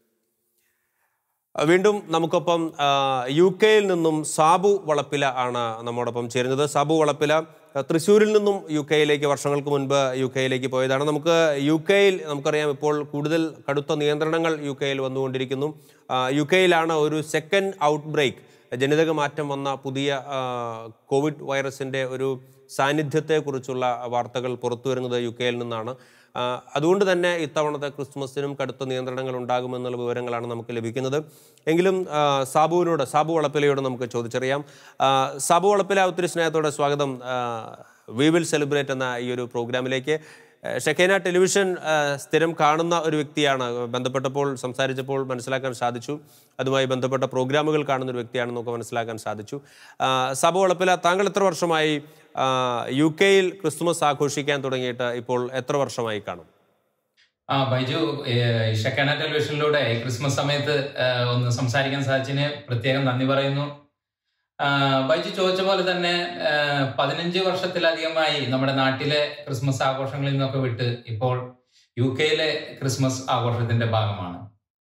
വീണ്ടും നമുക്കൊപ്പം യു കെയിൽ നിന്നും സാബു വളപ്പില ആണ് നമ്മോടൊപ്പം ചേരുന്നത് സാബു വളപ്പില തൃശ്ശൂരിൽ നിന്നും യു കെയിലേക്ക് വർഷങ്ങൾക്ക് മുൻപ് യു കെയിലേക്ക് പോയതാണ് നമുക്ക് യു കെയിൽ നമുക്കറിയാം ഇപ്പോൾ കൂടുതൽ കടുത്ത നിയന്ത്രണങ്ങൾ യു കെയിൽ വന്നുകൊണ്ടിരിക്കുന്നു യു കെയിലാണ് ഒരു സെക്കൻഡ് ഔട്ട് ബ്രേക്ക് ജനിതക മാറ്റം വന്ന പുതിയ കോവിഡ് വൈറസിൻ്റെ ഒരു സാന്നിധ്യത്തെക്കുറിച്ചുള്ള വാർത്തകൾ പുറത്തു വരുന്നത് യു കെയിൽ നിന്നാണ് അതുകൊണ്ട് തന്നെ ഇത്തവണത്തെ ക്രിസ്മസിനും കടുത്ത നിയന്ത്രണങ്ങൾ ഉണ്ടാകുമെന്നുള്ള വിവരങ്ങളാണ് നമുക്ക് ലഭിക്കുന്നത് എങ്കിലും സാബുവിനോട് സാബു വളപ്പിലയോട് നമുക്ക് ചോദിച്ചറിയാം സാബു വളപ്പില ഒത്തിരി സ്നേഹത്തോടെ സ്വാഗതം വി വിൽ സെലിബ്രേറ്റ് എന്ന ഈ ഒരു പ്രോഗ്രാമിലേക്ക് ഷെക്കേന ടെലിവിഷൻ സ്ഥിരം കാണുന്ന ഒരു വ്യക്തിയാണ് ബന്ധപ്പെട്ടപ്പോൾ സംസാരിച്ചപ്പോൾ മനസ്സിലാക്കാൻ സാധിച്ചു അതുമായി ബന്ധപ്പെട്ട പ്രോഗ്രാമുകൾ കാണുന്ന ഒരു വ്യക്തിയാണെന്ന് നമുക്ക് മനസ്സിലാക്കാൻ സാധിച്ചു സാബു വളപ്പില താങ്കൾ എത്ര വർഷമായി യു കെയിൽ ക്രിസ്തുമസ് ആഘോഷിക്കാൻ തുടങ്ങിയിട്ട് ഇപ്പോൾ എത്ര വർഷമായി കാണും ആ ബൈജു ഏഹ്, ഷക്കാന ടെലിവിഷനിലൂടെ ഈ ക്രിസ്മസ് സമയത്ത് ഏഹ്, ഒന്ന് സംസാരിക്കാൻ സാധിച്ചതിന് പ്രത്യേകം നന്ദി പറയുന്നു ആ, ബൈജു ചോദിച്ച പോലെ തന്നെ ഏഹ്, പതിനഞ്ച് വർഷത്തിലധികമായി നമ്മുടെ നാട്ടിലെ ക്രിസ്മസ് ആഘോഷങ്ങളിൽ നിന്നൊക്കെ വിട്ട് ഇപ്പോൾ യു കെയിലെ ക്രിസ്മസ് ആഘോഷത്തിന്റെ ഭാഗമാണ്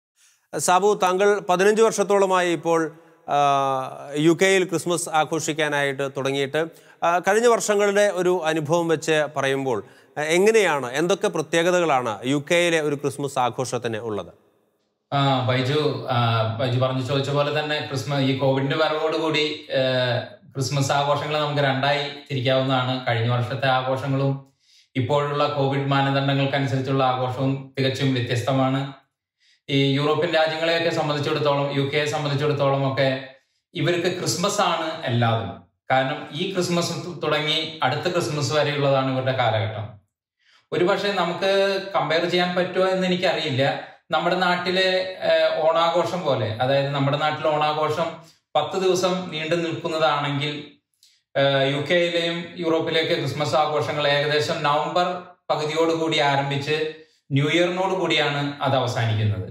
സാബു താങ്കൾ പതിനഞ്ച് വർഷത്തോളമായി ഇപ്പോൾ ആ, യു കെയിൽ ക്രിസ്മസ് ആഘോഷിക്കാനായിട്ട് തുടങ്ങിയിട്ട് ആ, കഴിഞ്ഞ വർഷങ്ങളുടെ ഒരു അനുഭവം വെച്ച് പറയുമ്പോൾ ആ, എങ്ങനെയാണ് എന്തൊക്കെ പ്രത്യേകതകളാണ് യു കെയിലെ ഒരു ക്രിസ്മസ് ആഘോഷത്തിന് ഉള്ളത് ആ ബൈജു ആ, ബൈജു പറഞ്ഞു ചോദിച്ച പോലെ തന്നെ ക്രിസ്മസ് ഈ കോവിഡിന്റെ വരവോടുകൂടി ഏഹ്, ക്രിസ്മസ് ആഘോഷങ്ങൾ നമുക്ക് രണ്ടായി തിരിക്കാവുന്നതാണ് കഴിഞ്ഞ വർഷത്തെ ആഘോഷങ്ങളും ഇപ്പോഴുള്ള കോവിഡ് മാനദണ്ഡങ്ങൾക്കനുസരിച്ചുള്ള ആഘോഷവും തികച്ചും വ്യത്യസ്തമാണ് ഈ യൂറോപ്യൻ രാജ്യങ്ങളെയൊക്കെ സംബന്ധിച്ചിടത്തോളം യു കെയെ സംബന്ധിച്ചിടത്തോളം ഒക്കെ ഇവർക്ക് ക്രിസ്മസ് ആണ് എല്ലാതും കാരണം ഈ ക്രിസ്മസ് തു- തുടങ്ങി അടുത്ത ക്രിസ്മസ് വരെയുള്ളതാണ് ഇവരുടെ കാലഘട്ടം ഒരുപക്ഷെ നമുക്ക് കമ്പയർ ചെയ്യാൻ പറ്റുമോ എന്ന് എനിക്കറിയില്ല നമ്മുടെ നാട്ടിലെ ഏഹ്, ഓണാഘോഷം പോലെ അതായത് നമ്മുടെ നാട്ടിലെ ഓണാഘോഷം പത്ത് ദിവസം നീണ്ടു നിൽക്കുന്നതാണെങ്കിൽ ഏഹ്, യു കെയിലെയും യൂറോപ്പിലെയൊക്കെ ക്രിസ്മസ് ആഘോഷങ്ങൾ ഏകദേശം നവംബർ പകുതിയോടുകൂടി ആരംഭിച്ച് ന്യൂ ഇയറിനോട് കൂടിയാണ് അത് അവസാനിക്കുന്നത്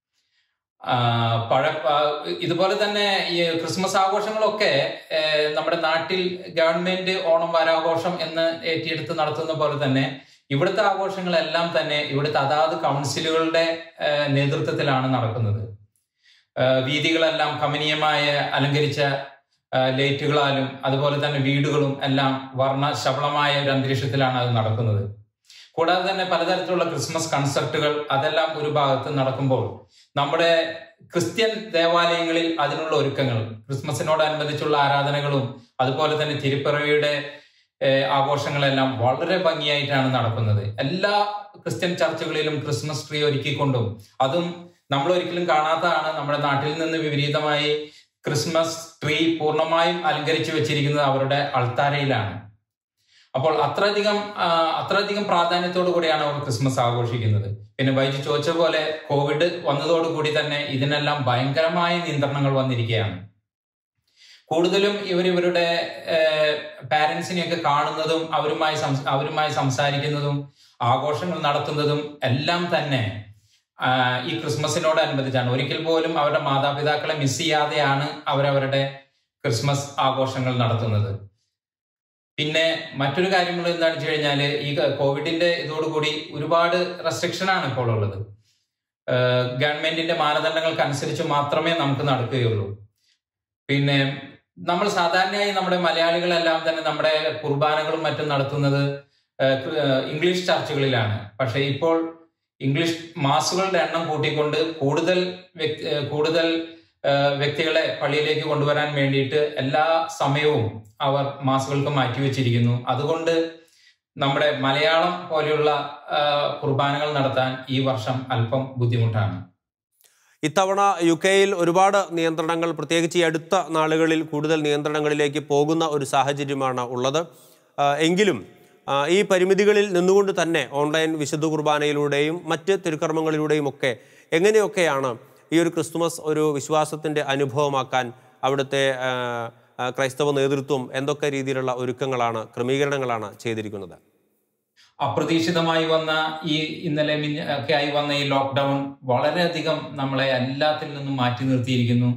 ആ, പഴ ആ, ഇതുപോലെ തന്നെ ഈ ക്രിസ്മസ് ആഘോഷങ്ങളൊക്കെ ഏഹ്, നമ്മുടെ നാട്ടിൽ ഗവൺമെന്റ് ഓണം വാരാഘോഷം എന്ന് ഏറ്റെടുത്ത് നടത്തുന്ന പോലെ തന്നെ ഇവിടുത്തെ ആഘോഷങ്ങളെല്ലാം തന്നെ ഇവിടുത്തെ അതാത് കൗൺസിലുകളുടെ ഏഹ്, നേതൃത്വത്തിലാണ് നടക്കുന്നത് ഏഹ്, വീതികളെല്ലാം കമനീയമായ അലങ്കരിച്ച ഏഹ്, ലൈറ്റുകളാലും അതുപോലെ തന്നെ വീടുകളും എല്ലാം വർണ്ണ ശബളമായ ഒരു അന്തരീക്ഷത്തിലാണ് അത് നടക്കുന്നത് കൂടാതെ തന്നെ പലതരത്തിലുള്ള ക്രിസ്മസ് കൺസെർട്ടുകൾ അതെല്ലാം ഒരു ഭാഗത്ത് നടക്കുമ്പോൾ നമ്മുടെ ക്രിസ്ത്യൻ ദേവാലയങ്ങളിൽ അതിനുള്ള ഒരുക്കങ്ങൾ ക്രിസ്മസിനോടനുബന്ധിച്ചുള്ള ആരാധനകളും അതുപോലെ തന്നെ തിരുപ്പിറവിയുടെ ഏഹ്, ആഘോഷങ്ങളെല്ലാം വളരെ ഭംഗിയായിട്ടാണ് നടക്കുന്നത് എല്ലാ ക്രിസ്ത്യൻ ചർച്ചുകളിലും ക്രിസ്മസ് ട്രീ ഒരുക്കിക്കൊണ്ടും അതും നമ്മൾ ഒരിക്കലും കാണാത്തതാണ് നമ്മുടെ നാട്ടിൽ നിന്ന് വിപരീതമായി ക്രിസ്മസ് ട്രീ പൂർണ്ണമായും അലങ്കരിച്ചു വെച്ചിരിക്കുന്നത് അവരുടെ അൾത്താരയിലാണ് അപ്പോൾ അത്രയധികം ആ, അത്രയധികം പ്രാധാന്യത്തോടു കൂടിയാണ് അവർ ക്രിസ്മസ് ആഘോഷിക്കുന്നത് പിന്നെ വൈജു ചോദിച്ച പോലെ കോവിഡ് വന്നതോടുകൂടി തന്നെ ഇതിനെല്ലാം ഭയങ്കരമായ നിയന്ത്രണങ്ങൾ വന്നിരിക്കുകയാണ് കൂടുതലും ഇവർ ഇവരുടെ പാരന്റ്സിനെയൊക്കെ കാണുന്നതും അവരുമായി സംസ- അവരുമായി സംസാരിക്കുന്നതും ആഘോഷങ്ങൾ നടത്തുന്നതും എല്ലാം തന്നെ ആ, ഈ ക്രിസ്മസിനോടനുബന്ധിച്ചാണ് ഒരിക്കൽ പോലും അവരുടെ മാതാപിതാക്കളെ മിസ് ചെയ്യാതെയാണ് അവരവരുടെ ക്രിസ്മസ് ആഘോഷങ്ങൾ നടത്തുന്നത് പിന്നെ മറ്റൊരു കാര്യം ഉള്ളത് എന്താണെന്ന് വെച്ച് കഴിഞ്ഞാല് ഈ കോവിഡിന്റെ ഇതോടുകൂടി ഒരുപാട് റെസ്ട്രിക്ഷൻ ആണ് ഇപ്പോൾ ഉള്ളത് ഏഹ് ഗവൺമെന്റിന്റെ മാനദണ്ഡങ്ങൾക്ക് അനുസരിച്ച് മാത്രമേ നമുക്ക് നടക്കുകയുള്ളൂ പിന്നെ നമ്മൾ സാധാരണയായി നമ്മുടെ മലയാളികളെല്ലാം തന്നെ നമ്മുടെ കുർബാനകളും മറ്റും നടത്തുന്നത് ഏഹ് ക്രി- ഏഹ് ഇംഗ്ലീഷ് ചർച്ചുകളിലാണ് പക്ഷെ ഇപ്പോൾ ഇംഗ്ലീഷ് മാസുകളുടെ എണ്ണം കൂട്ടിക്കൊണ്ട് കൂടുതൽ വ്യക്തി ഏഹ് കൂടുതൽ ഏഹ് വ്യക്തികളെ പള്ളിയിലേക്ക് കൊണ്ടുവരാൻ വേണ്ടിയിട്ട് എല്ലാ സമയവും അവർ മാസുകൾക്ക് മാറ്റിവെച്ചിരിക്കുന്നു അതുകൊണ്ട് നമ്മുടെ മലയാളം പോലെയുള്ള ആ, കുർബാനകൾ നടത്താൻ ഈ വർഷം അല്പം ബുദ്ധിമുട്ടാണ് ഇത്തവണ യു കെയിൽ ഒരുപാട് നിയന്ത്രണങ്ങൾ പ്രത്യേകിച്ച് ഈ അടുത്ത നാളുകളിൽ കൂടുതൽ നിയന്ത്രണങ്ങളിലേക്ക് പോകുന്ന ഒരു സാഹചര്യമാണ് ഉള്ളത് ആ, എങ്കിലും ആ, ഈ പരിമിതികളിൽ നിന്നുകൊണ്ട് തന്നെ ഓൺലൈൻ വിശുദ്ധ കുർബാനയിലൂടെയും മറ്റ് തിരുക്കർമ്മങ്ങളിലൂടെയും ഒക്കെ എങ്ങനെയൊക്കെയാണ് ഈ ഒരു ക്രിസ്തുമസ് ഒരു വിശ്വാസത്തിൻ്റെ അനുഭവമാക്കാൻ അവിടുത്തെ ആ, ആ, ക്രൈസ്തവ നേതൃത്വം എന്തൊക്കെ രീതിയിലുള്ള ഒരുക്കങ്ങളാണ് ക്രമീകരണങ്ങളാണ് ചെയ്തിരിക്കുന്നത് അപ്രതീക്ഷിതമായി വന്ന ഈ ഇന്നലെ മിഞ്ഞ ഒക്കെ ആയി വന്ന ഈ ലോക്ക്ഡൗൺ വളരെയധികം നമ്മളെ എല്ലാത്തിൽ നിന്നും മാറ്റി നിർത്തിയിരിക്കുന്നു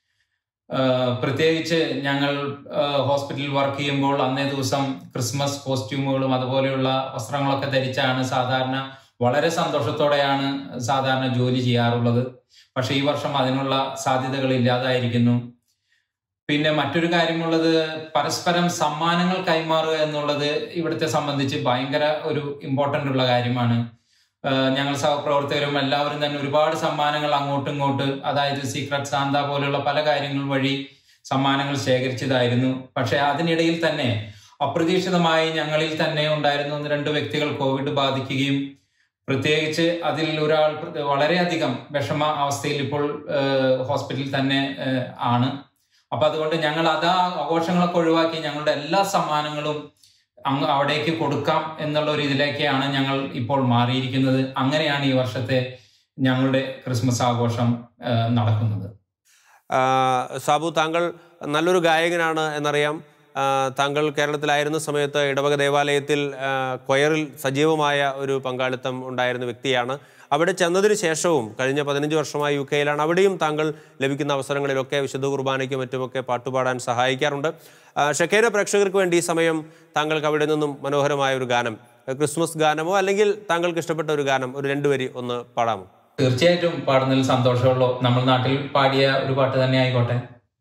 ആഹ് പ്രത്യേകിച്ച് ഞങ്ങൾ ആഹ് ഹോസ്പിറ്റലിൽ വർക്ക് ചെയ്യുമ്പോൾ അന്നേ ദിവസം ക്രിസ്മസ് കോസ്റ്റ്യൂമുകളും അതുപോലെയുള്ള വസ്ത്രങ്ങളൊക്കെ ധരിച്ചാണ് സാധാരണ വളരെ സന്തോഷത്തോടെയാണ് സാധാരണ ജോലി ചെയ്യാറുള്ളത് പക്ഷെ ഈ വർഷം അതിനുള്ള സാധ്യതകൾ ഇല്ലാതായിരിക്കുന്നു പിന്നെ മറ്റൊരു കാര്യമുള്ളത് പരസ്പരം സമ്മാനങ്ങൾ കൈമാറുക എന്നുള്ളത് ഇവിടുത്തെ സംബന്ധിച്ച് ഭയങ്കര ഒരു ഇമ്പോർട്ടന്റ് ഉള്ള കാര്യമാണ് ആഹ് ഞങ്ങൾ സഹപ്രവർത്തകരും എല്ലാവരും തന്നെ ഒരുപാട് സമ്മാനങ്ങൾ അങ്ങോട്ടും ഇങ്ങോട്ട് അതായത് സീക്രട്ട് സാന്ത പോലെയുള്ള പല കാര്യങ്ങൾ വഴി സമ്മാനങ്ങൾ ശേഖരിച്ചതായിരുന്നു പക്ഷെ അതിനിടയിൽ തന്നെ അപ്രതീക്ഷിതമായി ഞങ്ങളിൽ തന്നെ ഉണ്ടായിരുന്ന ഒന്ന് രണ്ട് വ്യക്തികൾ കോവിഡ് ബാധിക്കുകയും പ്രത്യേകിച്ച് അതിൽ ഒരാൾ വളരെയധികം വിഷമ അവസ്ഥയിൽ ഇപ്പോൾ ആഹ് ഹോസ്പിറ്റലിൽ തന്നെ ആഹ് ആണ് അപ്പൊ അതുകൊണ്ട് ഞങ്ങൾ അതാ ആഘോഷങ്ങളൊക്കെ ഒഴിവാക്കി ഞങ്ങളുടെ എല്ലാ സമ്മാനങ്ങളും അങ്ങ് അവിടേക്ക് കൊടുക്കാം എന്നുള്ള ഒരു ഇതിലേക്കാണ് ഞങ്ങൾ ഇപ്പോൾ മാറിയിരിക്കുന്നത് അങ്ങനെയാണ് ഈ വർഷത്തെ ഞങ്ങളുടെ ക്രിസ്മസ് ആഘോഷം ആ, നടക്കുന്നത് ആ, സാബു താങ്കൾ നല്ലൊരു ഗായകനാണ് എന്നറിയാം ആ, താങ്കൾ കേരളത്തിലായിരുന്ന സമയത്ത് ഇടവക ദേവാലയത്തിൽ ആ, കൊയറിൽ സജീവമായ ഒരു പങ്കാളിത്തം ഉണ്ടായിരുന്ന വ്യക്തിയാണ് അവിടെ ചെന്നതിന് ശേഷവും കഴിഞ്ഞ പതിനഞ്ച് വർഷമായി യു കെയിലാണ് അവിടെയും താങ്കൾ ലഭിക്കുന്ന അവസരങ്ങളിലൊക്കെ വിശുദ്ധ കുർബാനയ്ക്കും മറ്റുമൊക്കെ പാട്ടുപാടാൻ സഹായിക്കാറുണ്ട് ആ, ഷക്കേര പ്രേക്ഷകർക്ക് വേണ്ടി ഈ സമയം താങ്കൾക്ക് അവിടെ നിന്നും മനോഹരമായ ഒരു ഗാനം ക്രിസ്മസ് ഗാനമോ അല്ലെങ്കിൽ താങ്കൾക്ക് ഇഷ്ടപ്പെട്ട ഒരു ഗാനം ഒരു രണ്ടുവരി ഒന്ന് പാടാമോ തീർച്ചയായിട്ടും പാടുന്നതിൽ സന്തോഷമുള്ളൂ നമ്മൾ നാട്ടിൽ പാടിയ ഒരു പാട്ട് തന്നെ ആയിക്കോട്ടെ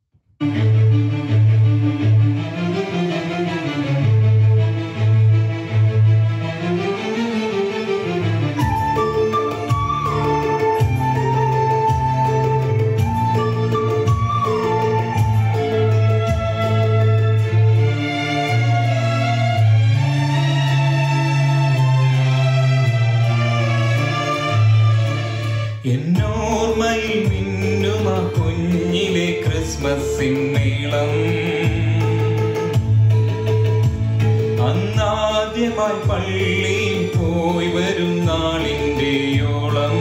എന്നോർമ്മയിൽ മിന്നുമ കുഞ്ഞിലെ ക്രിസ്മസിൻ നീളം അന്നാദ്യമായി പള്ളിയിൽ പോയി വരും നാളിന്റെ ഓളം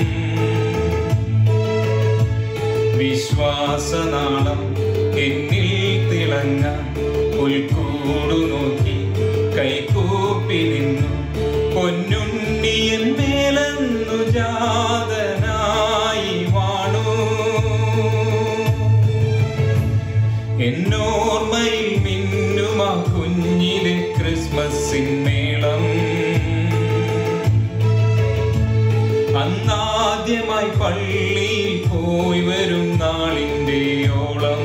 വിശ്വാസനാളം എന്നിൽ തിളങ്ങ പുൽക്കൂടു നോക്കി കൈകൂപ്പി നിന്നു പൊന്നുണ്ണിയൻ മേലന്നു ജാതനായി വാണു എന്നോർമ്മയിൽ മിന്നുമാ കുഞ്ഞിലെ ക്രിസ്മസിൻ മേളം അന്നാദ്യമായി പള്ളിയിൽ പോയി വരും നാളിന്റെ ഓളം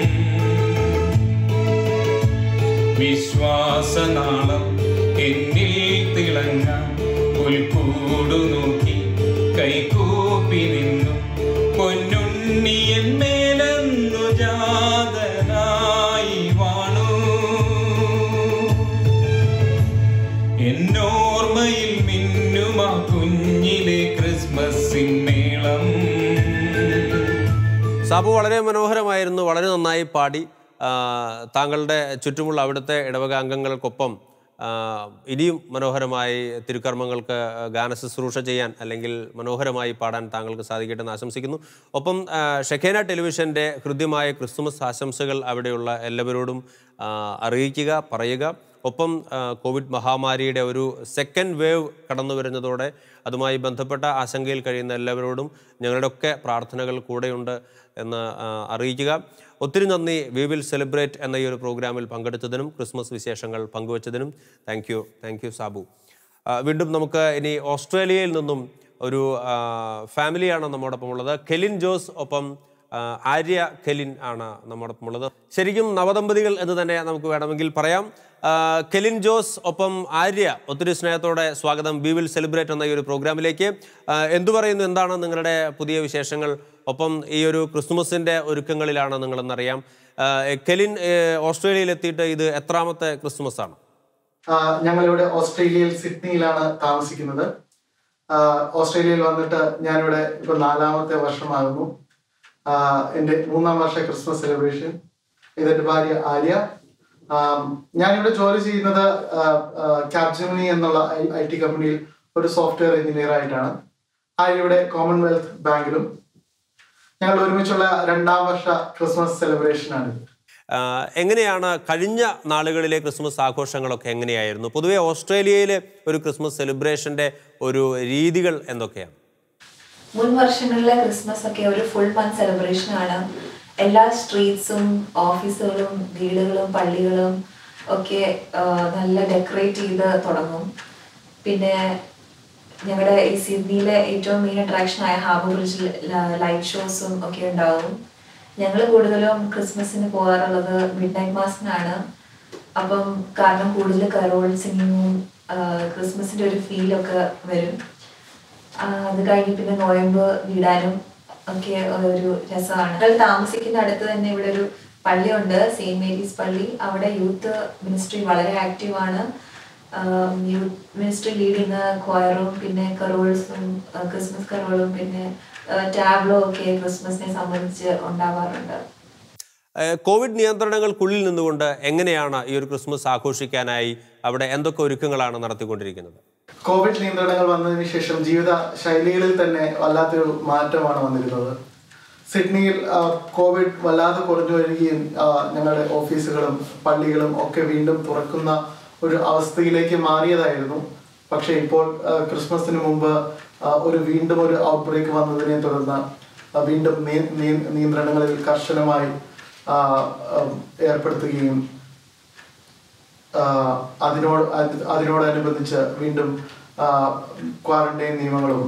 വിശ്വാസനാളം എന്നിൽ തിളങ്ങ പുൽക്കൂടു നോക്കി കൈകൂപ്പി നിന്നു പൊന്നുണ്ണിയൻ മേലെന്നു ജാതനായി വാണു എന്നോർമ്മയിൽ മിന്നുമാ കുഞ്ഞിലെ ക്രിസ്മസിൻ മേളം സാബു വളരെ മനോഹരമായിരുന്നു വളരെ നന്നായി പാടി ആ, താങ്കളുടെ ചുറ്റുമുള്ള അവിടുത്തെ ഇടവക അംഗങ്ങൾക്കൊപ്പം ആ, ഇനിയും മനോഹരമായി തിരുക്കർമ്മങ്ങൾക്ക് ഗാനശുശ്രൂഷ ചെയ്യാൻ അല്ലെങ്കിൽ മനോഹരമായി പാടാൻ താങ്കൾക്ക് സാധിക്കട്ടെ എന്ന് ആശംസിക്കുന്നു ഒപ്പം ആ, ഷെഖേന ടെലിവിഷൻ്റെ ഹൃദ്യമായ ക്രിസ്തുമസ് ആശംസകൾ അവിടെയുള്ള എല്ലാവരോടും ആ, അറിയിക്കുക പറയുക ഒപ്പം ആ, കോവിഡ് മഹാമാരിയുടെ ഒരു സെക്കൻഡ് വേവ് കടന്നു വരുന്നതോടെ അതുമായി ബന്ധപ്പെട്ട ആശങ്കയിൽ കഴിയുന്ന എല്ലാവരോടും ഞങ്ങളുടെയൊക്കെ പ്രാർത്ഥനകൾ കൂടെയുണ്ട് എന്ന് ആ, അറിയിക്കുക ഒത്തിരി നന്ദി വി വിൽ സെലിബ്രേറ്റ് എന്ന ഈ ഒരു പ്രോഗ്രാമിൽ പങ്കെടുത്തതിനും ക്രിസ്മസ് വിശേഷങ്ങൾ പങ്കുവച്ചതിനും thank you thank you Sabu ആ, വീണ്ടും നമുക്ക് ഇനി ഓസ്ട്രേലിയയിൽ നിന്നും ഒരു ആ, ഫാമിലിയാണ് നമ്മോടൊപ്പം ഉള്ളത് കെലിൻ ജോസ് ഒപ്പം ആ, ആര്യ കെലിൻ ആണ് നമ്മോടൊപ്പം ഉള്ളത് ശരിക്കും നവദമ്പതികൾ എന്ന് തന്നെ നമുക്ക് വേണമെങ്കിൽ പറയാം ആ, കെലിൻ ജോസ് ഒപ്പം ആര്യ ഒത്തിരി സ്നേഹത്തോടെ സ്വാഗതം വി വിൽ സെലിബ്രേറ്റ് എന്ന ഈ ഒരു പ്രോഗ്രാമിലേക്ക് ആ, എന്തു പറയുന്നു എന്താണ് നിങ്ങളുടെ പുതിയ വിശേഷങ്ങൾ ഒപ്പം ഈ ഒരു ക്രിസ്മസിന്റെ ഒരുക്കങ്ങളിലാണ് നിങ്ങളെന്നറിയാം ആ, കെലിൻ ഏ, ഓസ്ട്രേലിയയിൽ എത്തിയിട്ട് ഇത് എത്രാമത്തെ ക്രിസ്മസ് ആണ് ആ, ഞങ്ങളിവിടെ ഓസ്ട്രേലിയയിൽ സിഡ്നിയിലാണ് താമസിക്കുന്നത് ആ, ഓസ്ട്രേലിയയിൽ വന്നിട്ട് ഞാനിവിടെ ഇപ്പൊ നാലാമത്തെ വർഷമാകുന്നു ആ, എന്റെ മൂന്നാം വർഷ ക്രിസ്മസ് സെലിബ്രേഷൻ ഇതെന്റെ ഭാര്യ ആര്യ ആ, ഞാനിവിടെ ജോലി ചെയ്യുന്നത് ക്യാപ്ജമിനി എന്നുള്ള ഐ ടി കമ്പനിയിൽ ഒരു സോഫ്റ്റ്വെയർ എഞ്ചിനീയർ ആയിട്ടാണ് ആര്യയുടെ കോമൺവെൽത്ത് ബാങ്കിലും ഞങ്ങൾ ഒരുമിച്ചുള്ള രണ്ടാം വർഷ ക്രിസ്മസ് സെലിബ്രേഷനാണിത് ആ, എങ്ങനെയാണ് കഴിഞ്ഞ നാളുകളിലെ ക്രിസ്മസ് ആഘോഷങ്ങളൊക്കെ എങ്ങനെയായിരുന്നു പൊതുവെ ഓസ്ട്രേലിയയിലെ ഒരു ക്രിസ്മസ് സെലിബ്രേഷന്റെ ഒരു രീതികൾ എന്തൊക്കെയാണ് മുൻ വർഷങ്ങളിലെ ക്രിസ്മസ് ഒക്കെ ഒരു ഫുൾ മന്ത് സെലിബ്രേഷൻ ആണ് എല്ലാ സ്ട്രീറ്റ്സും ഓഫീസുകളും വീടുകളും പള്ളികളും ഒക്കെ ആ, നല്ല ഡെക്കറേറ്റ് ചെയ്ത് തുടങ്ങും പിന്നെ ഞങ്ങളുടെ ഈ സിഡ്നിയിലെ ഏറ്റവും മെയിൻ അട്രാക്ഷൻ ആയ ഹാർബർ ബ്രിഡ്ജിൽ ലൈറ്റ് ഷോസും ഒക്കെ ഉണ്ടാവും ഞങ്ങൾ കൂടുതലും ക്രിസ്മസിന് പോകാറുള്ളത് മിഡ് നൈറ്റ് മാസിനാണ് അപ്പം കാരണം കൂടുതൽ കരോൾ സിംഗിങ്ങും ക്രിസ്മസിന്റെ ഒരു ഫീലൊക്കെ വരും ആ, അത് കഴിഞ്ഞ് പിന്നെ നോയമ്പ് വിടാനും ഒക്കെ ഒരു രസമാണ് ഞങ്ങൾ താമസിക്കുന്ന അടുത്ത് തന്നെ ഇവിടെ ഒരു പള്ളിയുണ്ട് സെയിന്റ് മേരീസ് പള്ളി അവിടെ യൂത്ത് മിനിസ്ട്രി വളരെ ആക്റ്റീവ് ആണ് യൂത്ത് മിനിസ്ട്രി ലീഡ് ചെയ്യുന്ന ക്വയറും പിന്നെ കറോൾസും ക്രിസ്മസ് കറോളും പിന്നെ ടാബ്ലോ ഒക്കെ ക്രിസ്മസിനെ സംബന്ധിച്ച് ഉണ്ടാവാറുണ്ട് ഏഹ് കോവിഡ് നിയന്ത്രണങ്ങൾക്കുള്ളിൽ നിന്നുകൊണ്ട് എങ്ങനെയാണ് ഈ ഒരു ക്രിസ്മസ് ആഘോഷിക്കാനായി അവിടെ എന്തൊക്കെ ഒരുക്കങ്ങളാണ് നടത്തിക്കൊണ്ടിരിക്കുന്നത് കോവിഡ് നിയന്ത്രണങ്ങൾ വന്നതിന് ശേഷം ജീവിത ശൈലികളിൽ തന്നെ വല്ലാത്തൊരു മാറ്റമാണ് വന്നിരുന്നത് സിഡ്നിയിൽ ആ, കോവിഡ് വല്ലാതെ കുറഞ്ഞു വരികയും ആ, ഞങ്ങളുടെ ഓഫീസുകളും പള്ളികളും ഒക്കെ വീണ്ടും തുറക്കുന്ന ഒരു അവസ്ഥയിലേക്ക് മാറിയതായിരുന്നു പക്ഷേ ഇപ്പോൾ ആ, ക്രിസ്മസിന് മുമ്പ് ആ, ഒരു വീണ്ടും ഒരു ഔട്ട് ബ്രേക്ക് വന്നതിനെ തുടർന്ന് ആ, വീണ്ടും നിയ- നിയ- നിയന്ത്രണങ്ങളിൽ കർശനമായി ആ, ആ, ഏർപ്പെടുത്തുകയും ആ, അതിനോട് അത് അതിനോടനുബന്ധിച്ച് വീണ്ടും ക്വാറന്റൈൻ നിയമങ്ങളും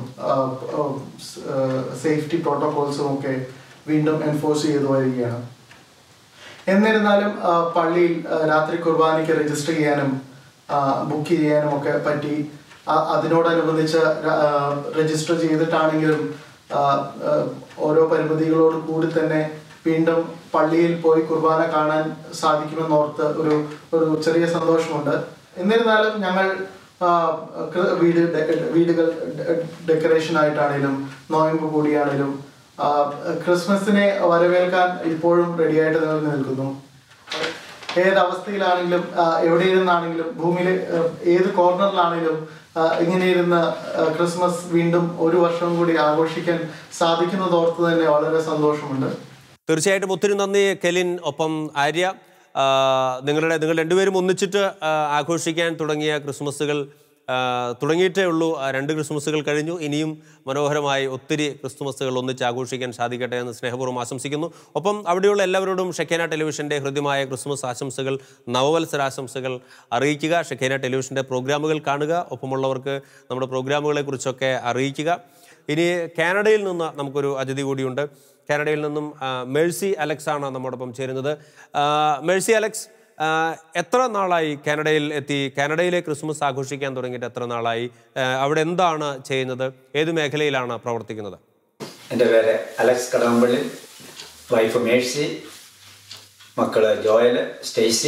സേഫ്റ്റി പ്രോട്ടോകോൾസും ഒക്കെ വീണ്ടും എൻഫോഴ്സ് ചെയ്തു വരികയാണ് എന്നിരുന്നാലും ആ, പള്ളിയിൽ ആ, രാത്രി കുർബാനയ്ക്ക് രജിസ്റ്റർ ചെയ്യാനും ബുക്ക് ചെയ്യാനും ഒക്കെ പറ്റി ആ- അതിനോടനുബന്ധിച്ച് ര- ആ, രജിസ്റ്റർ ചെയ്തിട്ടാണെങ്കിലും ആ, ആ, ഓരോ പരിമിതികളോട് കൂടി തന്നെ വീണ്ടും പള്ളിയിൽ പോയി കുർബാന കാണാൻ സാധിക്കുമെന്നോർത്ത് ഒരു ഒരു ചെറിയ സന്തോഷമുണ്ട് എന്നിരുന്നാലും ഞങ്ങൾ ആ, കൃ- വീട് ഡെ- വീടുകൾ ഡെക്കറേഷൻ ആയിട്ടാണേലും നോയമ്പ് കൂടിയാണേലും ആ, ക്രിസ്മസിനെ വരവേൽക്കാൻ ഇപ്പോഴും റെഡിയായിട്ട് തന്നെ നിൽക്കുന്നു ഏത് അവസ്ഥയിലാണെങ്കിലും ആ, എവിടെ ഇരുന്നാണെങ്കിലും ഭൂമിയിലെ ആ, ഏത് കോർണറിലാണെങ്കിലും ആ, ഇങ്ങനെ ഇരുന്ന് ആ, ക്രിസ്മസ് വീണ്ടും ഒരു വർഷം കൂടി ആഘോഷിക്കാൻ സാധിക്കുന്നതോർത്ത് തന്നെ വളരെ സന്തോഷമുണ്ട് തീർച്ചയായിട്ടും ഒത്തിരി നന്ദി കെലിൻ ഒപ്പം ആര്യ ആ, നിങ്ങളുടെ നിങ്ങൾ രണ്ടുപേരും ഒന്നിച്ചിട്ട് ആ, ആഘോഷിക്കാൻ തുടങ്ങിയ ക്രിസ്മസുകൾ ആ, തുടങ്ങിയിട്ടേ ഉള്ളൂ ആ, രണ്ട് ക്രിസ്മസുകൾ കഴിഞ്ഞു ഇനിയും മനോഹരമായി ഒത്തിരി ക്രിസ്മസുകൾ ഒന്നിച്ച് ആഘോഷിക്കാൻ സാധിക്കട്ടെ എന്ന് സ്നേഹപൂർവ്വം ആശംസിക്കുന്നു ഒപ്പം അവിടെയുള്ള എല്ലാവരോടും ഷെക്കേന ടെലിവിഷൻ്റെ ഹൃദ്യമായ ക്രിസ്മസ് ആശംസകൾ നവവത്സരാശംസകൾ അറിയിക്കുക ഷെക്കേന ടെലിവിഷൻ്റെ പ്രോഗ്രാമുകൾ കാണുക ഒപ്പമുള്ളവർക്ക് നമ്മുടെ പ്രോഗ്രാമുകളെക്കുറിച്ചൊക്കെ അറിയിക്കുക ഇനി കാനഡയിൽ നിന്ന് നമുക്കൊരു അതിഥി കൂടിയുണ്ട് കാനഡയിൽ നിന്നും ആ, മേഴ്സി അലക്സ് ആണ് നമ്മോടൊപ്പം ചേരുന്നത് ആ, മേഴ്സി അലക്സ് ആ, എത്ര നാളായി കാനഡയിൽ എത്തി കാനഡയിലെ ക്രിസ്മസ് ആഘോഷിക്കാൻ തുടങ്ങിയിട്ട് എത്ര നാളായി ആ, അവിടെ എന്താണ് ചെയ്യുന്നത് ഏത് മേഖലയിലാണ് പ്രവർത്തിക്കുന്നത് എൻ്റെ പേര് അലക്സ് കടമ്പള്ളി വൈഫ് മേഴ്സി മക്കള് ജോയൽ സ്റ്റേസി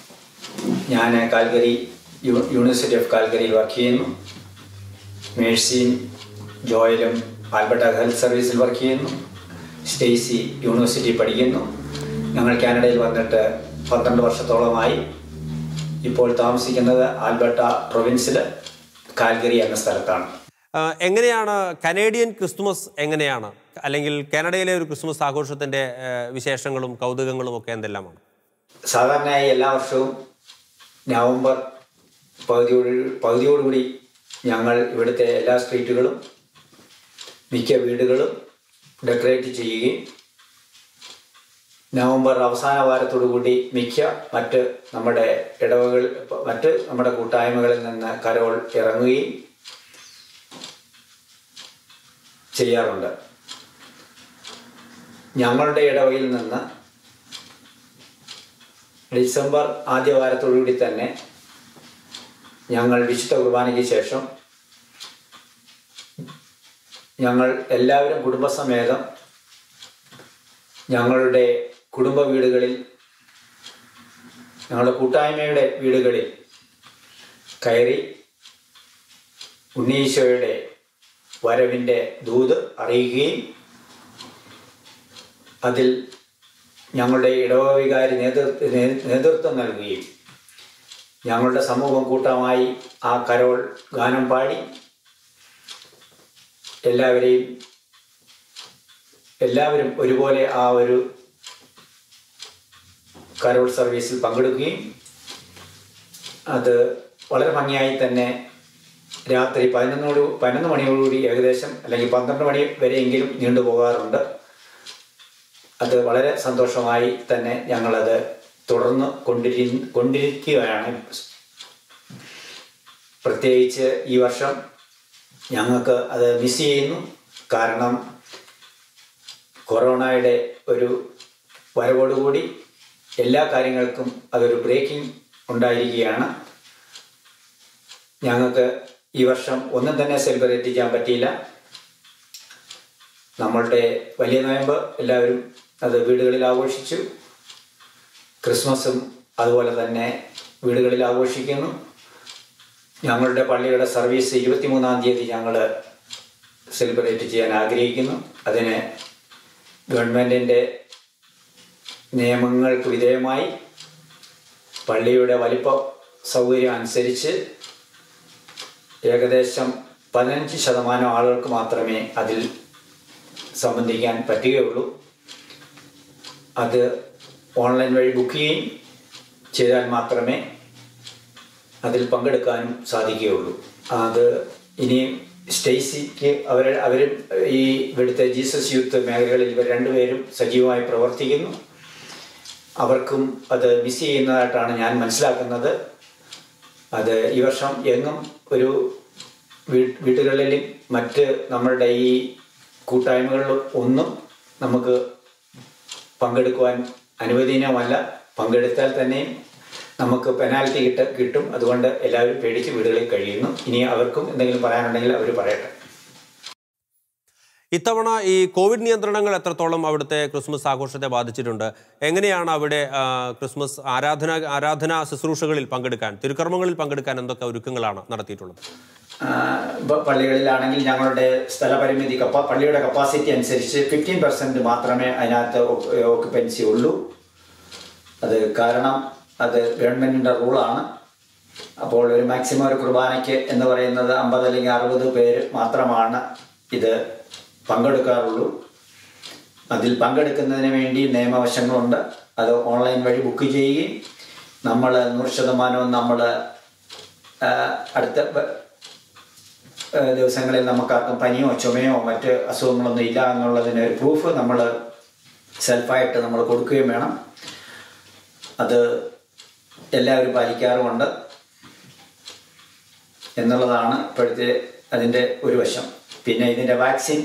ഞാൻ കാൽഗരി യു- യൂണിവേഴ്സിറ്റി ഓഫ് കാൽഗരിയിൽ വർക്ക് ചെയ്യുന്നു മേഴ്സിയും ജോയലും ആൽബർട്ട ഹെൽത്ത് സർവീസിൽ വർക്ക് ചെയ്യുന്നു സ്റ്റേസി യൂണിവേഴ്സിറ്റി പഠിക്കുന്നു ഞങ്ങൾ കാനഡയിൽ വന്നിട്ട് പന്ത്രണ്ട് വർഷത്തോളമായി ഇപ്പോൾ താമസിക്കുന്നത് ആൽബർട്ട പ്രൊവിൻസിൽ കാൽഗരി എന്ന സ്ഥലത്താണ് ആ, എങ്ങനെയാണ് കനേഡിയൻ ക്രിസ്മസ് എങ്ങനെയാണ് അല്ലെങ്കിൽ കാനഡയിലെ ഒരു ക്രിസ്മസ് ആഘോഷത്തിൻ്റെ ആ, വിശേഷങ്ങളും കൗതുകങ്ങളും ഒക്കെ എന്തെല്ലാമാണ് സാധാരണയായി എല്ലാ വർഷവും നവംബർ പകുതിയോട് പകുതിയോടുകൂടി ഞങ്ങൾ ഇവിടുത്തെ എല്ലാ സ്ട്രീറ്റുകളും മിക്ക വീടുകളും ഡെക്കറേറ്റ് ചെയ്യുകയും നവംബർ അവസാന വാരത്തോടുകൂടി മിക്ക മറ്റ് നമ്മുടെ ഇടവകൾ മറ്റ് നമ്മുടെ കൂട്ടായ്മകളിൽ നിന്ന് കരോൾ ഇറങ്ങുകയും ചെയ്യാറുണ്ട് ഞങ്ങളുടെ ഇടവയിൽ നിന്ന് ഡിസംബർ ആദ്യ വാരത്തോടുകൂടി തന്നെ ഞങ്ങൾ വിശുദ്ധ കുർബാനയ്ക്ക് ശേഷം ഞങ്ങൾ എല്ലാവരും കുടുംബസമേതം ഞങ്ങളുടെ കുടുംബ വീടുകളിൽ ഞങ്ങളുടെ കൂട്ടായ്മയുടെ വീടുകളിൽ കയറി ഉണ്ണീശോയുടെ വരവിൻ്റെ ദൂത് അറിയുകയും അതിൽ ഞങ്ങളുടെ ഇടവ വികാരി നേതൃത്വ നേ- നേതൃത്വം നൽകുകയും ഞങ്ങളുടെ സമൂഹം കൂട്ടമായി ആ കരോൾ ഗാനം പാടി എല്ലാവരെയും എല്ലാവരും ഒരുപോലെ ആ ഒരു കരോൾ സർവീസിൽ പങ്കെടുക്കുകയും അത് വളരെ ഭംഗിയായി തന്നെ രാത്രി പതിനൊന്നോട് പതിനൊന്ന് മണിയോടുകൂടി ഏകദേശം അല്ലെങ്കിൽ പന്ത്രണ്ട് മണി വരെയെങ്കിലും നീണ്ടുപോകാറുണ്ട് അത് വളരെ സന്തോഷമായി തന്നെ ഞങ്ങളത് തുടർന്ന് കൊണ്ടിരി കൊണ്ടിരിക്കുകയാണ് പ്രത്യേകിച്ച് ഈ വർഷം ഞങ്ങൾക്ക് അത് മിസ് ചെയ്യുന്നു കാരണം കൊറോണയുടെ ഒരു വരവോടുകൂടി എല്ലാ കാര്യങ്ങൾക്കും അതൊരു ബ്രേക്കിംഗ് ഉണ്ടായിരിക്കുകയാണ് ഞങ്ങൾക്ക് ഈ വർഷം ഒന്നും തന്നെ സെലിബ്രേറ്റ് ചെയ്യാൻ പറ്റിയില്ല നമ്മളുടെ വലിയ നോയമ്പ് എല്ലാവരും അത് വീടുകളിൽ ആഘോഷിച്ചു ക്രിസ്മസും അതുപോലെ തന്നെ വീടുകളിൽ ആഘോഷിക്കുന്നു ഞങ്ങളുടെ പള്ളിയുടെ സർവീസ് ഇരുപത്തിമൂന്നാം തീയതി ഞങ്ങൾ സെലിബ്രേറ്റ് ചെയ്യാൻ ആഗ്രഹിക്കുന്നു അതിന് ഗവൺമെൻറ്റിൻ്റെ നിയമങ്ങൾക്ക് വിധേയമായി പള്ളിയുടെ വലിപ്പ സൗകര്യം അനുസരിച്ച് ഏകദേശം പതിനഞ്ച് ശതമാനം ആളുകൾക്ക് മാത്രമേ അതിൽ സംബന്ധിക്കാൻ പറ്റുകയുള്ളൂ അത് ഓൺലൈൻ വഴി ബുക്ക് ചെയ്യുകയും ചെയ്താൽ മാത്രമേ അതിൽ പങ്കെടുക്കാനും സാധിക്കുകയുള്ളൂ അത് ഇനിയും സ്റ്റേസിക്ക് അവർ അവരും ഈ ഇവിടുത്തെ ജീസസ് യൂത്ത് മേഖലകളിൽ ഇവർ രണ്ടുപേരും സജീവമായി പ്രവർത്തിക്കുന്നു അവർക്കും അത് മിസ് ചെയ്യുന്നതായിട്ടാണ് ഞാൻ മനസ്സിലാക്കുന്നത് അത് ഈ വർഷം എങ്ങും ഒരു വീ- വീട്ടുകളിലും മറ്റ് നമ്മളുടെ ഈ കൂട്ടായ്മകളിലും ഒന്നും നമുക്ക് പങ്കെടുക്കുവാൻ അനുവദനീയമല്ല പങ്കെടുത്താൽ തന്നെയും നമുക്ക് പെനാൽറ്റി കിട്ട കിട്ടും അതുകൊണ്ട് എല്ലാവരും പേടിച്ച് വീടുകളിൽ കഴിയുന്നു ഇനി അവർക്കും എന്തെങ്കിലും പറയാനുണ്ടെങ്കിൽ അവർ പറയട്ടെ ഇത്തവണ ഈ കോവിഡ് നിയന്ത്രണങ്ങൾ എത്രത്തോളം അവിടുത്തെ ക്രിസ്മസ് ആഘോഷത്തെ ബാധിച്ചിട്ടുണ്ട് എങ്ങനെയാണ് അവിടെ ആ, ക്രിസ്മസ് ആരാധന ആരാധനാ ശുശ്രൂഷകളിൽ പങ്കെടുക്കാൻ തിരുക്കർമ്മങ്ങളിൽ പങ്കെടുക്കാൻ എന്തൊക്കെ ഒരുക്കങ്ങളാണ് നടത്തിയിട്ടുള്ളത് ആ, ഇപ്പൊ പള്ളികളിലാണെങ്കിൽ ഞങ്ങളുടെ സ്ഥലപരിമിതി കപ്പ പള്ളിയുടെ കപ്പാസിറ്റി അനുസരിച്ച് ഫിഫ്റ്റീൻ പെർസെൻറ്റ് മാത്രമേ അതിനകത്ത് ഓക്യുപ്പൻസി ഉള്ളൂ അത് കാരണം അത് ഗവൺമെൻറ്റിൻ്റെ റൂളാണ് അപ്പോൾ ഒരു മാക്സിമം ഒരു കുർബാനയ്ക്ക് എന്ന് പറയുന്നത് അമ്പത് അല്ലെങ്കിൽ അറുപത് പേര് മാത്രമാണ് ഇത് പങ്കെടുക്കാറുള്ളൂ അതിൽ പങ്കെടുക്കുന്നതിന് വേണ്ടി നിയമവശങ്ങളുണ്ട് അത് ഓൺലൈൻ വഴി ബുക്ക് ചെയ്യുകയും നമ്മൾ നൂറ് ശതമാനവും നമ്മൾ അടുത്ത വ- ആ, ദിവസങ്ങളിൽ നമുക്കാർക്കും പനിയോ ചുമയോ മറ്റ് അസുഖങ്ങളൊന്നും ഇല്ല എന്നുള്ളതിന് ഒരു പ്രൂഫ് നമ്മൾ സെൽഫായിട്ട് നമ്മൾ കൊടുക്കുകയും വേണം അത് എല്ലാവരും പാലിക്കാറുമുണ്ട് എന്നുള്ളതാണ് ഇപ്പോഴത്തെ അതിൻ്റെ ഒരു വശം പിന്നെ ഇതിൻ്റെ വാക്സിൻ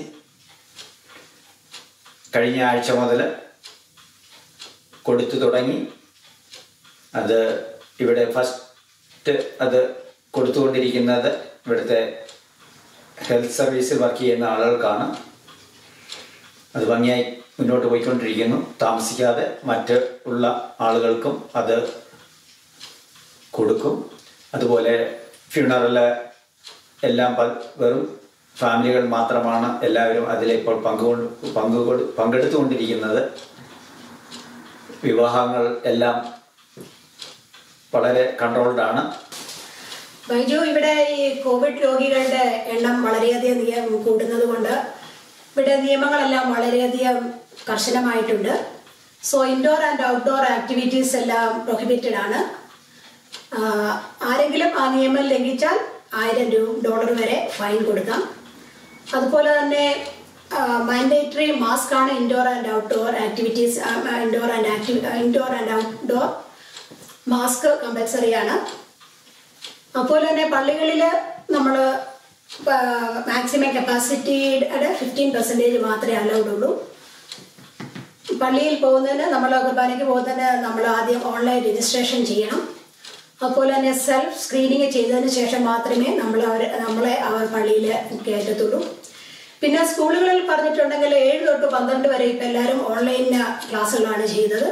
കഴിഞ്ഞ ആഴ്ച മുതൽ കൊടുത്തു തുടങ്ങി അത് ഇവിടെ ഫസ്റ്റ് അത് കൊടുത്തുകൊണ്ടിരിക്കുന്നത് ഇവിടുത്തെ ഹെൽത്ത് സർവീസിൽ വർക്ക് ചെയ്യുന്ന ആളുകൾക്കാണ് അത് ഭംഗിയായി മുന്നോട്ട് പോയിക്കൊണ്ടിരിക്കുന്നു താമസിക്കാതെ മറ്റ് ഉള്ള ആളുകൾക്കും അത് കൊടുക്കും അതുപോലെ ഫ്യൂണറല് എല്ലാം പ- വെറും ഫാമിലികൾ മാത്രമാണ് എല്ലാവരും അതിലിപ്പോൾ പങ്കു പങ്കു പങ്കെടുത്തുകൊണ്ടിരിക്കുന്നത് വിവാഹങ്ങൾ എല്ലാം വളരെ കൺട്രോൾഡ് ആണ് ബൈജു ഇവിടെ ഈ കോവിഡ് രോഗികളുടെ എണ്ണം വളരെയധികം നിയ- കൂടുന്നത് കൊണ്ട് ഇവിടെ നിയമങ്ങളെല്ലാം വളരെയധികം കർശനമായിട്ടുണ്ട് so indoor and outdoor activities എല്ലാം പ്രൊഹിബിറ്റഡ് ആണ് ആ, ആരെങ്കിലും ആ നിയമം ലംഘിച്ചാൽ ആയിരം രൂപ ഡോളർ വരെ ഫൈൻ കൊടുക്കാം അതുപോലെ തന്നെ മാൻഡേറ്ററി മാസ്ക് ആണ് indoor and outdoor activities indoor and activity indoor and outdoor mask compulsory ആണ് അതുപോലെ തന്നെ പള്ളികളിൽ നമ്മൾ മാക്സിമം കപ്പാസിറ്റിയുടെ ഫിഫ്റ്റീൻ പെർസെൻറ്റേജ് മാത്രമേ അലൗഡ് ഉള്ളൂ പള്ളിയിൽ പോകുന്നതിന് നമ്മൾ കുർബാനയ്ക്ക് പോകുന്നതിന് നമ്മൾ ആദ്യം ഓൺലൈൻ രജിസ്ട്രേഷൻ ചെയ്യണം അതുപോലെ തന്നെ സെൽഫ് സ്ക്രീനിങ് ചെയ്തതിന് ശേഷം മാത്രമേ നമ്മൾ അവർ നമ്മളെ അവർ പള്ളിയിൽ കയറ്റത്തുള്ളൂ പിന്നെ സ്കൂളുകളിൽ പറഞ്ഞിട്ടുണ്ടെങ്കിൽ ഏഴ് തൊട്ട് പന്ത്രണ്ട് വരെ ഇപ്പം എല്ലാവരും ഓൺലൈൻ ക്ലാസ്സുകളാണ് ചെയ്തത്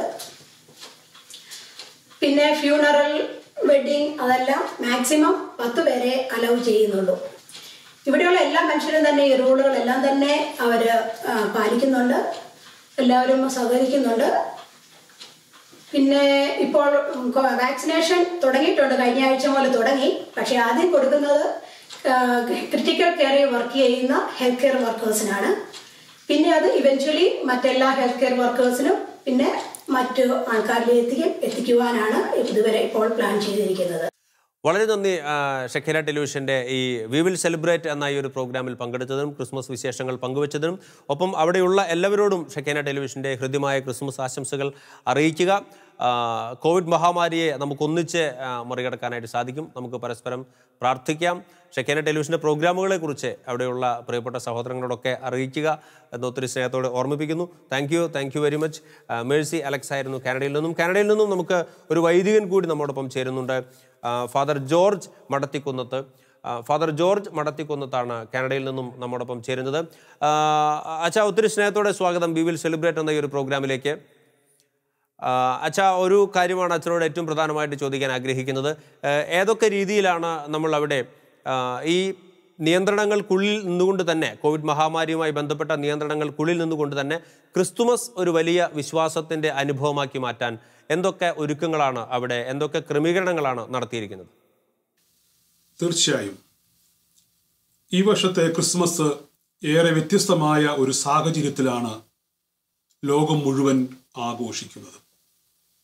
പിന്നെ ഫ്യൂണറൽ വെഡിങ് അതെല്ലാം മാക്സിമം പത്ത് പേരെ അലൗ ചെയ്യുന്നുള്ളൂ ഇവിടെയുള്ള എല്ലാ മനുഷ്യരും തന്നെ ഈ റൂളുകളെല്ലാം തന്നെ അവർ പാലിക്കുന്നുണ്ട് എല്ലാവരും സഹകരിക്കുന്നുണ്ട് പിന്നെ ഇപ്പോൾ വാക്സിനേഷൻ തുടങ്ങിയിട്ടുണ്ട് കഴിഞ്ഞ ആഴ്ച മുതൽ തുടങ്ങി പക്ഷെ ആദ്യം കൊടുക്കുന്നത് ക്രിട്ടിക്കൽ കെയറിൽ വർക്ക് ചെയ്യുന്ന ഹെൽത്ത് കെയർ വർക്കേഴ്സിനാണ് പിന്നെ അത് ഇവഞ്ച്വലി മറ്റെല്ലാ ഹെൽത്ത് കെയർ വർക്കേഴ്സിനും പിന്നെ മറ്റു ആൾക്കാരിലേക്ക് എത്തിക്കുവാനാണ് ഇതുവരെ ഇപ്പോൾ പ്ലാൻ ചെയ്തിരിക്കുന്നത് വളരെ നന്ദി ആ, ഷെഖേന ടെലിവിഷന്റെ ഈ വി വിൽ സെലിബ്രേറ്റ് എന്ന ഈ ഒരു പ്രോഗ്രാമിൽ പങ്കെടുത്തതിനും ക്രിസ്മസ് വിശേഷങ്ങൾ പങ്കുവച്ചതിനും ഒപ്പം അവിടെയുള്ള എല്ലാവരോടും ഷെഖേന ടെലിവിഷന്റെ ഹൃദ്യമായ ക്രിസ്മസ് ആശംസകൾ അറിയിക്കുക ആ, കോവിഡ് മഹാമാരിയെ നമുക്ക് ഒന്നിച്ച് ആ, മറികടക്കാനായിട്ട് സാധിക്കും നമുക്ക് പരസ്പരം പ്രാർത്ഥിക്കാം ഷെഖേന ടെലിവിഷന്റെ പ്രോഗ്രാമുകളെ കുറിച്ച് അവിടെയുള്ള പ്രിയപ്പെട്ട സഹോദരങ്ങളോടൊക്കെ അറിയിക്കുക എന്ന് ഒത്തിരി സ്നേഹത്തോടെ ഓർമ്മിപ്പിക്കുന്നു thank you thank you very much Mercy Alex ആയിരുന്നു കാനഡയിൽ നിന്നും കാനഡയിൽ നിന്നും നമുക്ക് ഒരു വൈദികൻ കൂടി നമ്മോടൊപ്പം ചേരുന്നുണ്ട് ആ, ഫാദർ ജോർജ് മടത്തിക്കുന്നത്ത് ആ, ഫാദർ ജോർജ് മടത്തിക്കുന്നത്താണ് കാനഡയിൽ നിന്നും നമ്മോടൊപ്പം ചേരുന്നത് ആ, അച്ഛാ ഒത്തിരി സ്നേഹത്തോടെ സ്വാഗതം വി വിൽ സെലിബ്രേറ്റ് എന്ന ഈ ഒരു പ്രോഗ്രാമിലേക്ക് ആ, അച്ഛാ ഒരു കാര്യമാണ് അച്ഛനോട് ഏറ്റവും പ്രധാനമായിട്ട് ചോദിക്കാൻ ആഗ്രഹിക്കുന്നത് ആ, ഏതൊക്കെ രീതിയിലാണ് നമ്മൾ അവിടെ ആ, ഈ നിയന്ത്രണങ്ങൾക്കുള്ളിൽ നിന്നുകൊണ്ട് തന്നെ കോവിഡ് മഹാമാരിയുമായി ബന്ധപ്പെട്ട നിയന്ത്രണങ്ങൾക്കുള്ളിൽ നിന്നുകൊണ്ട് തന്നെ ക്രിസ്തുമസ് ഒരു വലിയ വിശ്വാസത്തിൻ്റെ അനുഭവമാക്കി മാറ്റാൻ എന്തൊക്കെ ഒരുക്കങ്ങളാണ് അവിടെ എന്തൊക്കെ ക്രമീകരണങ്ങളാണ് നടത്തിയിരിക്കുന്നത് തീർച്ചയായും ഈ വർഷത്തെ ക്രിസ്മസ് ഏറെ വ്യത്യസ്തമായ ഒരു സാഹചര്യത്തിലാണ് ലോകം മുഴുവൻ ആഘോഷിക്കുന്നത്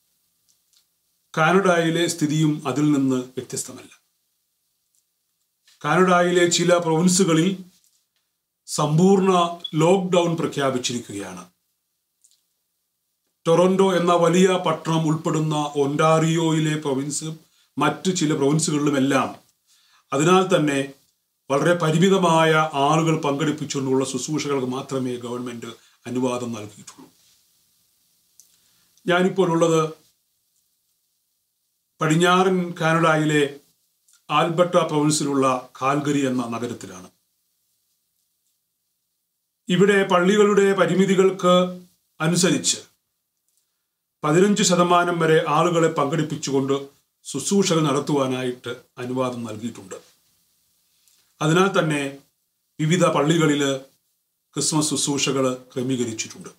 കാനഡയിലെ സ്ഥിതിയും അതിൽ നിന്ന് വ്യത്യസ്തമല്ല കാനഡയിലെ ചില പ്രൊവിൻസുകളിൽ സമ്പൂർണ്ണ ലോക്ക്ഡൗൺ പ്രഖ്യാപിച്ചിരിക്കുകയാണ് ടൊറന്റോ എന്ന വലിയ പട്ടണം ഉൾപ്പെടുന്ന ഒൻഡാറിയോയിലെ പ്രൊവിൻസും മറ്റ് ചില പ്രൊവിൻസുകളിലുമെല്ലാം അതിനാൽ തന്നെ വളരെ പരിമിതമായ ആളുകൾ പങ്കെടുപ്പിച്ചുകൊണ്ടുള്ള ശുശ്രൂഷകൾക്ക് മാത്രമേ ഗവൺമെന്റ് അനുവാദം നൽകിയിട്ടുള്ളൂ ഞാനിപ്പോൾ ഉള്ളത് പടിഞ്ഞാറൻ കാനഡയിലെ ആൽബർട്ട പ്രൊവിൻസിലുള്ള കാൽഗരി എന്ന നഗരത്തിലാണ് ഇവിടെ പള്ളികളുടെ പരിമിതികൾക്ക് അനുസരിച്ച് പതിനഞ്ച് ശതമാനം വരെ ആളുകളെ പങ്കെടുപ്പിച്ചുകൊണ്ട് ശുശ്രൂഷകൾ നടത്തുവാനായിട്ട് അനുവാദം നൽകിയിട്ടുണ്ട് അതിനാൽ തന്നെ വിവിധ പള്ളികളിൽ ക്രിസ്മസ് ശുശ്രൂഷകൾ ക്രമീകരിച്ചിട്ടുണ്ട്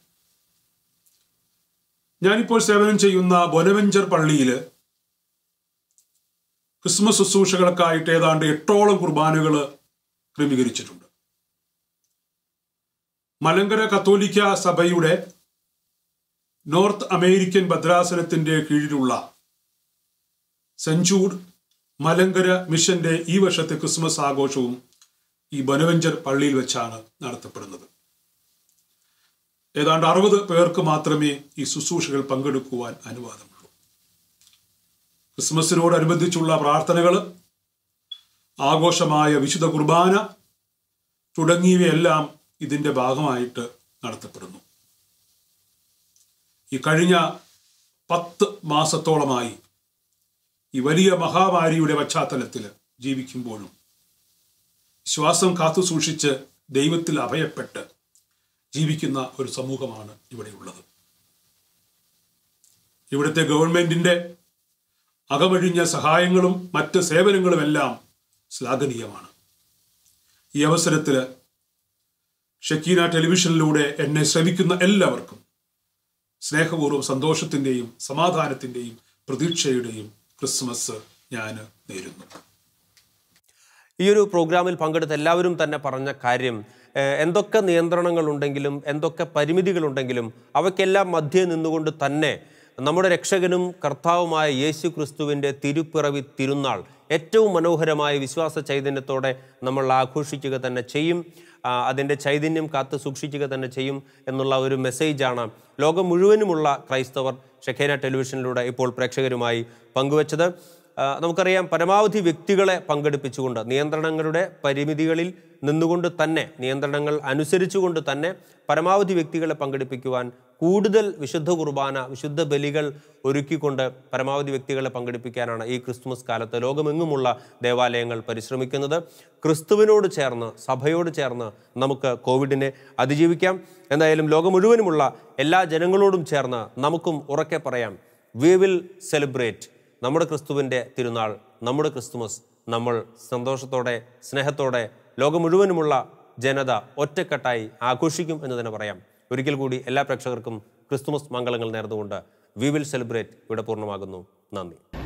ഞാനിപ്പോൾ സേവനം ചെയ്യുന്ന ബൊനവെഞ്ചർ പള്ളിയിൽ ക്രിസ്മസ് ശുശ്രൂഷകൾക്കായിട്ട് ഏതാണ്ട് എട്ടോളം കുർബാനകൾ ക്രമീകരിച്ചിട്ടുണ്ട് മലങ്കര കത്തോലിക്ക സഭയുടെ നോർത്ത് അമേരിക്കൻ ഭദ്രാസനത്തിന്റെ കീഴിലുള്ള സെഞ്ചൂഡ് മലങ്കര മിഷന്റെ ഈ വർഷത്തെ ക്രിസ്മസ് ആഘോഷവും ഈ ബനവെഞ്ചർ പള്ളിയിൽ വെച്ചാണ് നടത്തപ്പെടുന്നത് ഏതാണ്ട് അറുപത് പേർക്ക് മാത്രമേ ഈ ശുശ്രൂഷകൾ പങ്കെടുക്കുവാൻ അനുവാദമുള്ളൂ ക്രിസ്മസിനോടനുബന്ധിച്ചുള്ള പ്രാർത്ഥനകൾ ആഘോഷമായ വിശുദ്ധ കുർബാന തുടങ്ങിയവയെല്ലാം ഇതിന്റെ ഭാഗമായിട്ട് നടത്തപ്പെടുന്നു ഈ കഴിഞ്ഞ പത്ത് മാസത്തോളമായി ഈ വലിയ മഹാമാരിയുടെ പശ്ചാത്തലത്തിൽ ജീവിക്കുമ്പോഴും ശ്വാസം കാത്തു സൂക്ഷിച്ച് ദൈവത്തിൽ അഭയപ്പെട്ട് ജീവിക്കുന്ന ഒരു സമൂഹമാണ് ഇവിടെയുള്ളത് ഇവിടുത്തെ ഗവൺമെന്റിന്റെ അകമഴിഞ്ഞ സഹായങ്ങളും മറ്റ് സേവനങ്ങളുമെല്ലാം ശ്ലാഘനീയമാണ് ഈ അവസരത്തിൽ ഷക്കീന ടെലിവിഷനിലൂടെ എന്നെ ശ്രമിക്കുന്ന എല്ലാവർക്കും സ്നേഹപൂർവ്വം സന്തോഷത്തിന്റെയും സമാധാനത്തിന്റെയും പ്രതീക്ഷയുടെയും ക്രിസ്മസ് ഞാൻ നേരുന്നു ഈ ഒരു പ്രോഗ്രാമിൽ പങ്കെടുത്ത എല്ലാവരും തന്നെ പറഞ്ഞ കാര്യം ഏഹ്, എന്തൊക്കെ നിയന്ത്രണങ്ങളുണ്ടെങ്കിലും എന്തൊക്കെ പരിമിതികളുണ്ടെങ്കിലും അവയ്ക്കെല്ലാം മധ്യേ നിന്നുകൊണ്ട് തന്നെ നമ്മുടെ രക്ഷകനും കർത്താവുമായ യേശു ക്രിസ്തുവിൻ്റെ തിരുപ്പിറവി തിരുനാൾ ഏറ്റവും മനോഹരമായ വിശ്വാസ ചൈതന്യത്തോടെ നമ്മൾ ആഘോഷിക്കുക തന്നെ ചെയ്യും ആ, അതിൻ്റെ ചൈതന്യം കാത്തു സൂക്ഷിക്കുക തന്നെ ചെയ്യും എന്നുള്ള ഒരു മെസ്സേജാണ് ലോകം മുഴുവനുമുള്ള ക്രൈസ്തവർ ഷെഖേന ടെലിവിഷനിലൂടെ ഇപ്പോൾ പ്രേക്ഷകരുമായി പങ്കുവച്ചത് ആ, നമുക്കറിയാം പരമാവധി വ്യക്തികളെ പങ്കെടുപ്പിച്ചുകൊണ്ട് നിയന്ത്രണങ്ങളുടെ പരിമിതികളിൽ നിന്നുകൊണ്ട് തന്നെ നിയന്ത്രണങ്ങൾ അനുസരിച്ചുകൊണ്ട് തന്നെ പരമാവധി വ്യക്തികളെ പങ്കെടുപ്പിക്കുവാൻ കൂടുതൽ വിശുദ്ധ കുർബാന വിശുദ്ധ ബലികൾ ഒരുക്കിക്കൊണ്ട് പരമാവധി വ്യക്തികളെ പങ്കെടുപ്പിക്കാനാണ് ഈ ക്രിസ്തുമസ് കാലത്ത് ലോകമെങ്ങുമുള്ള ദേവാലയങ്ങൾ പരിശ്രമിക്കുന്നത് ക്രിസ്തുവിനോട് ചേർന്ന് സഭയോട് ചേർന്ന് നമുക്ക് കോവിഡിനെ അതിജീവിക്കാം എന്തായാലും ലോകം മുഴുവനുമുള്ള എല്ലാ ജനങ്ങളോടും ചേർന്ന് നമുക്കും ഉറക്കെ പറയാം വി വിൽ സെലിബ്രേറ്റ് നമ്മുടെ ക്രിസ്തുവിൻ്റെ തിരുനാൾ നമ്മുടെ ക്രിസ്തുമസ് നമ്മൾ സന്തോഷത്തോടെ സ്നേഹത്തോടെ ലോകം മുഴുവനുമുള്ള ജനത ഒറ്റക്കെട്ടായി ആഘോഷിക്കും എന്ന് തന്നെ പറയാം ഒരിക്കൽ കൂടി എല്ലാ പ്രേക്ഷകർക്കും ക്രിസ്തുമസ് മംഗളങ്ങൾ നേർന്നുകൊണ്ട് വി വിൽ സെലിബ്രേറ്റ് ഇവിടെ പൂർണ്ണമാകുന്നു നന്ദി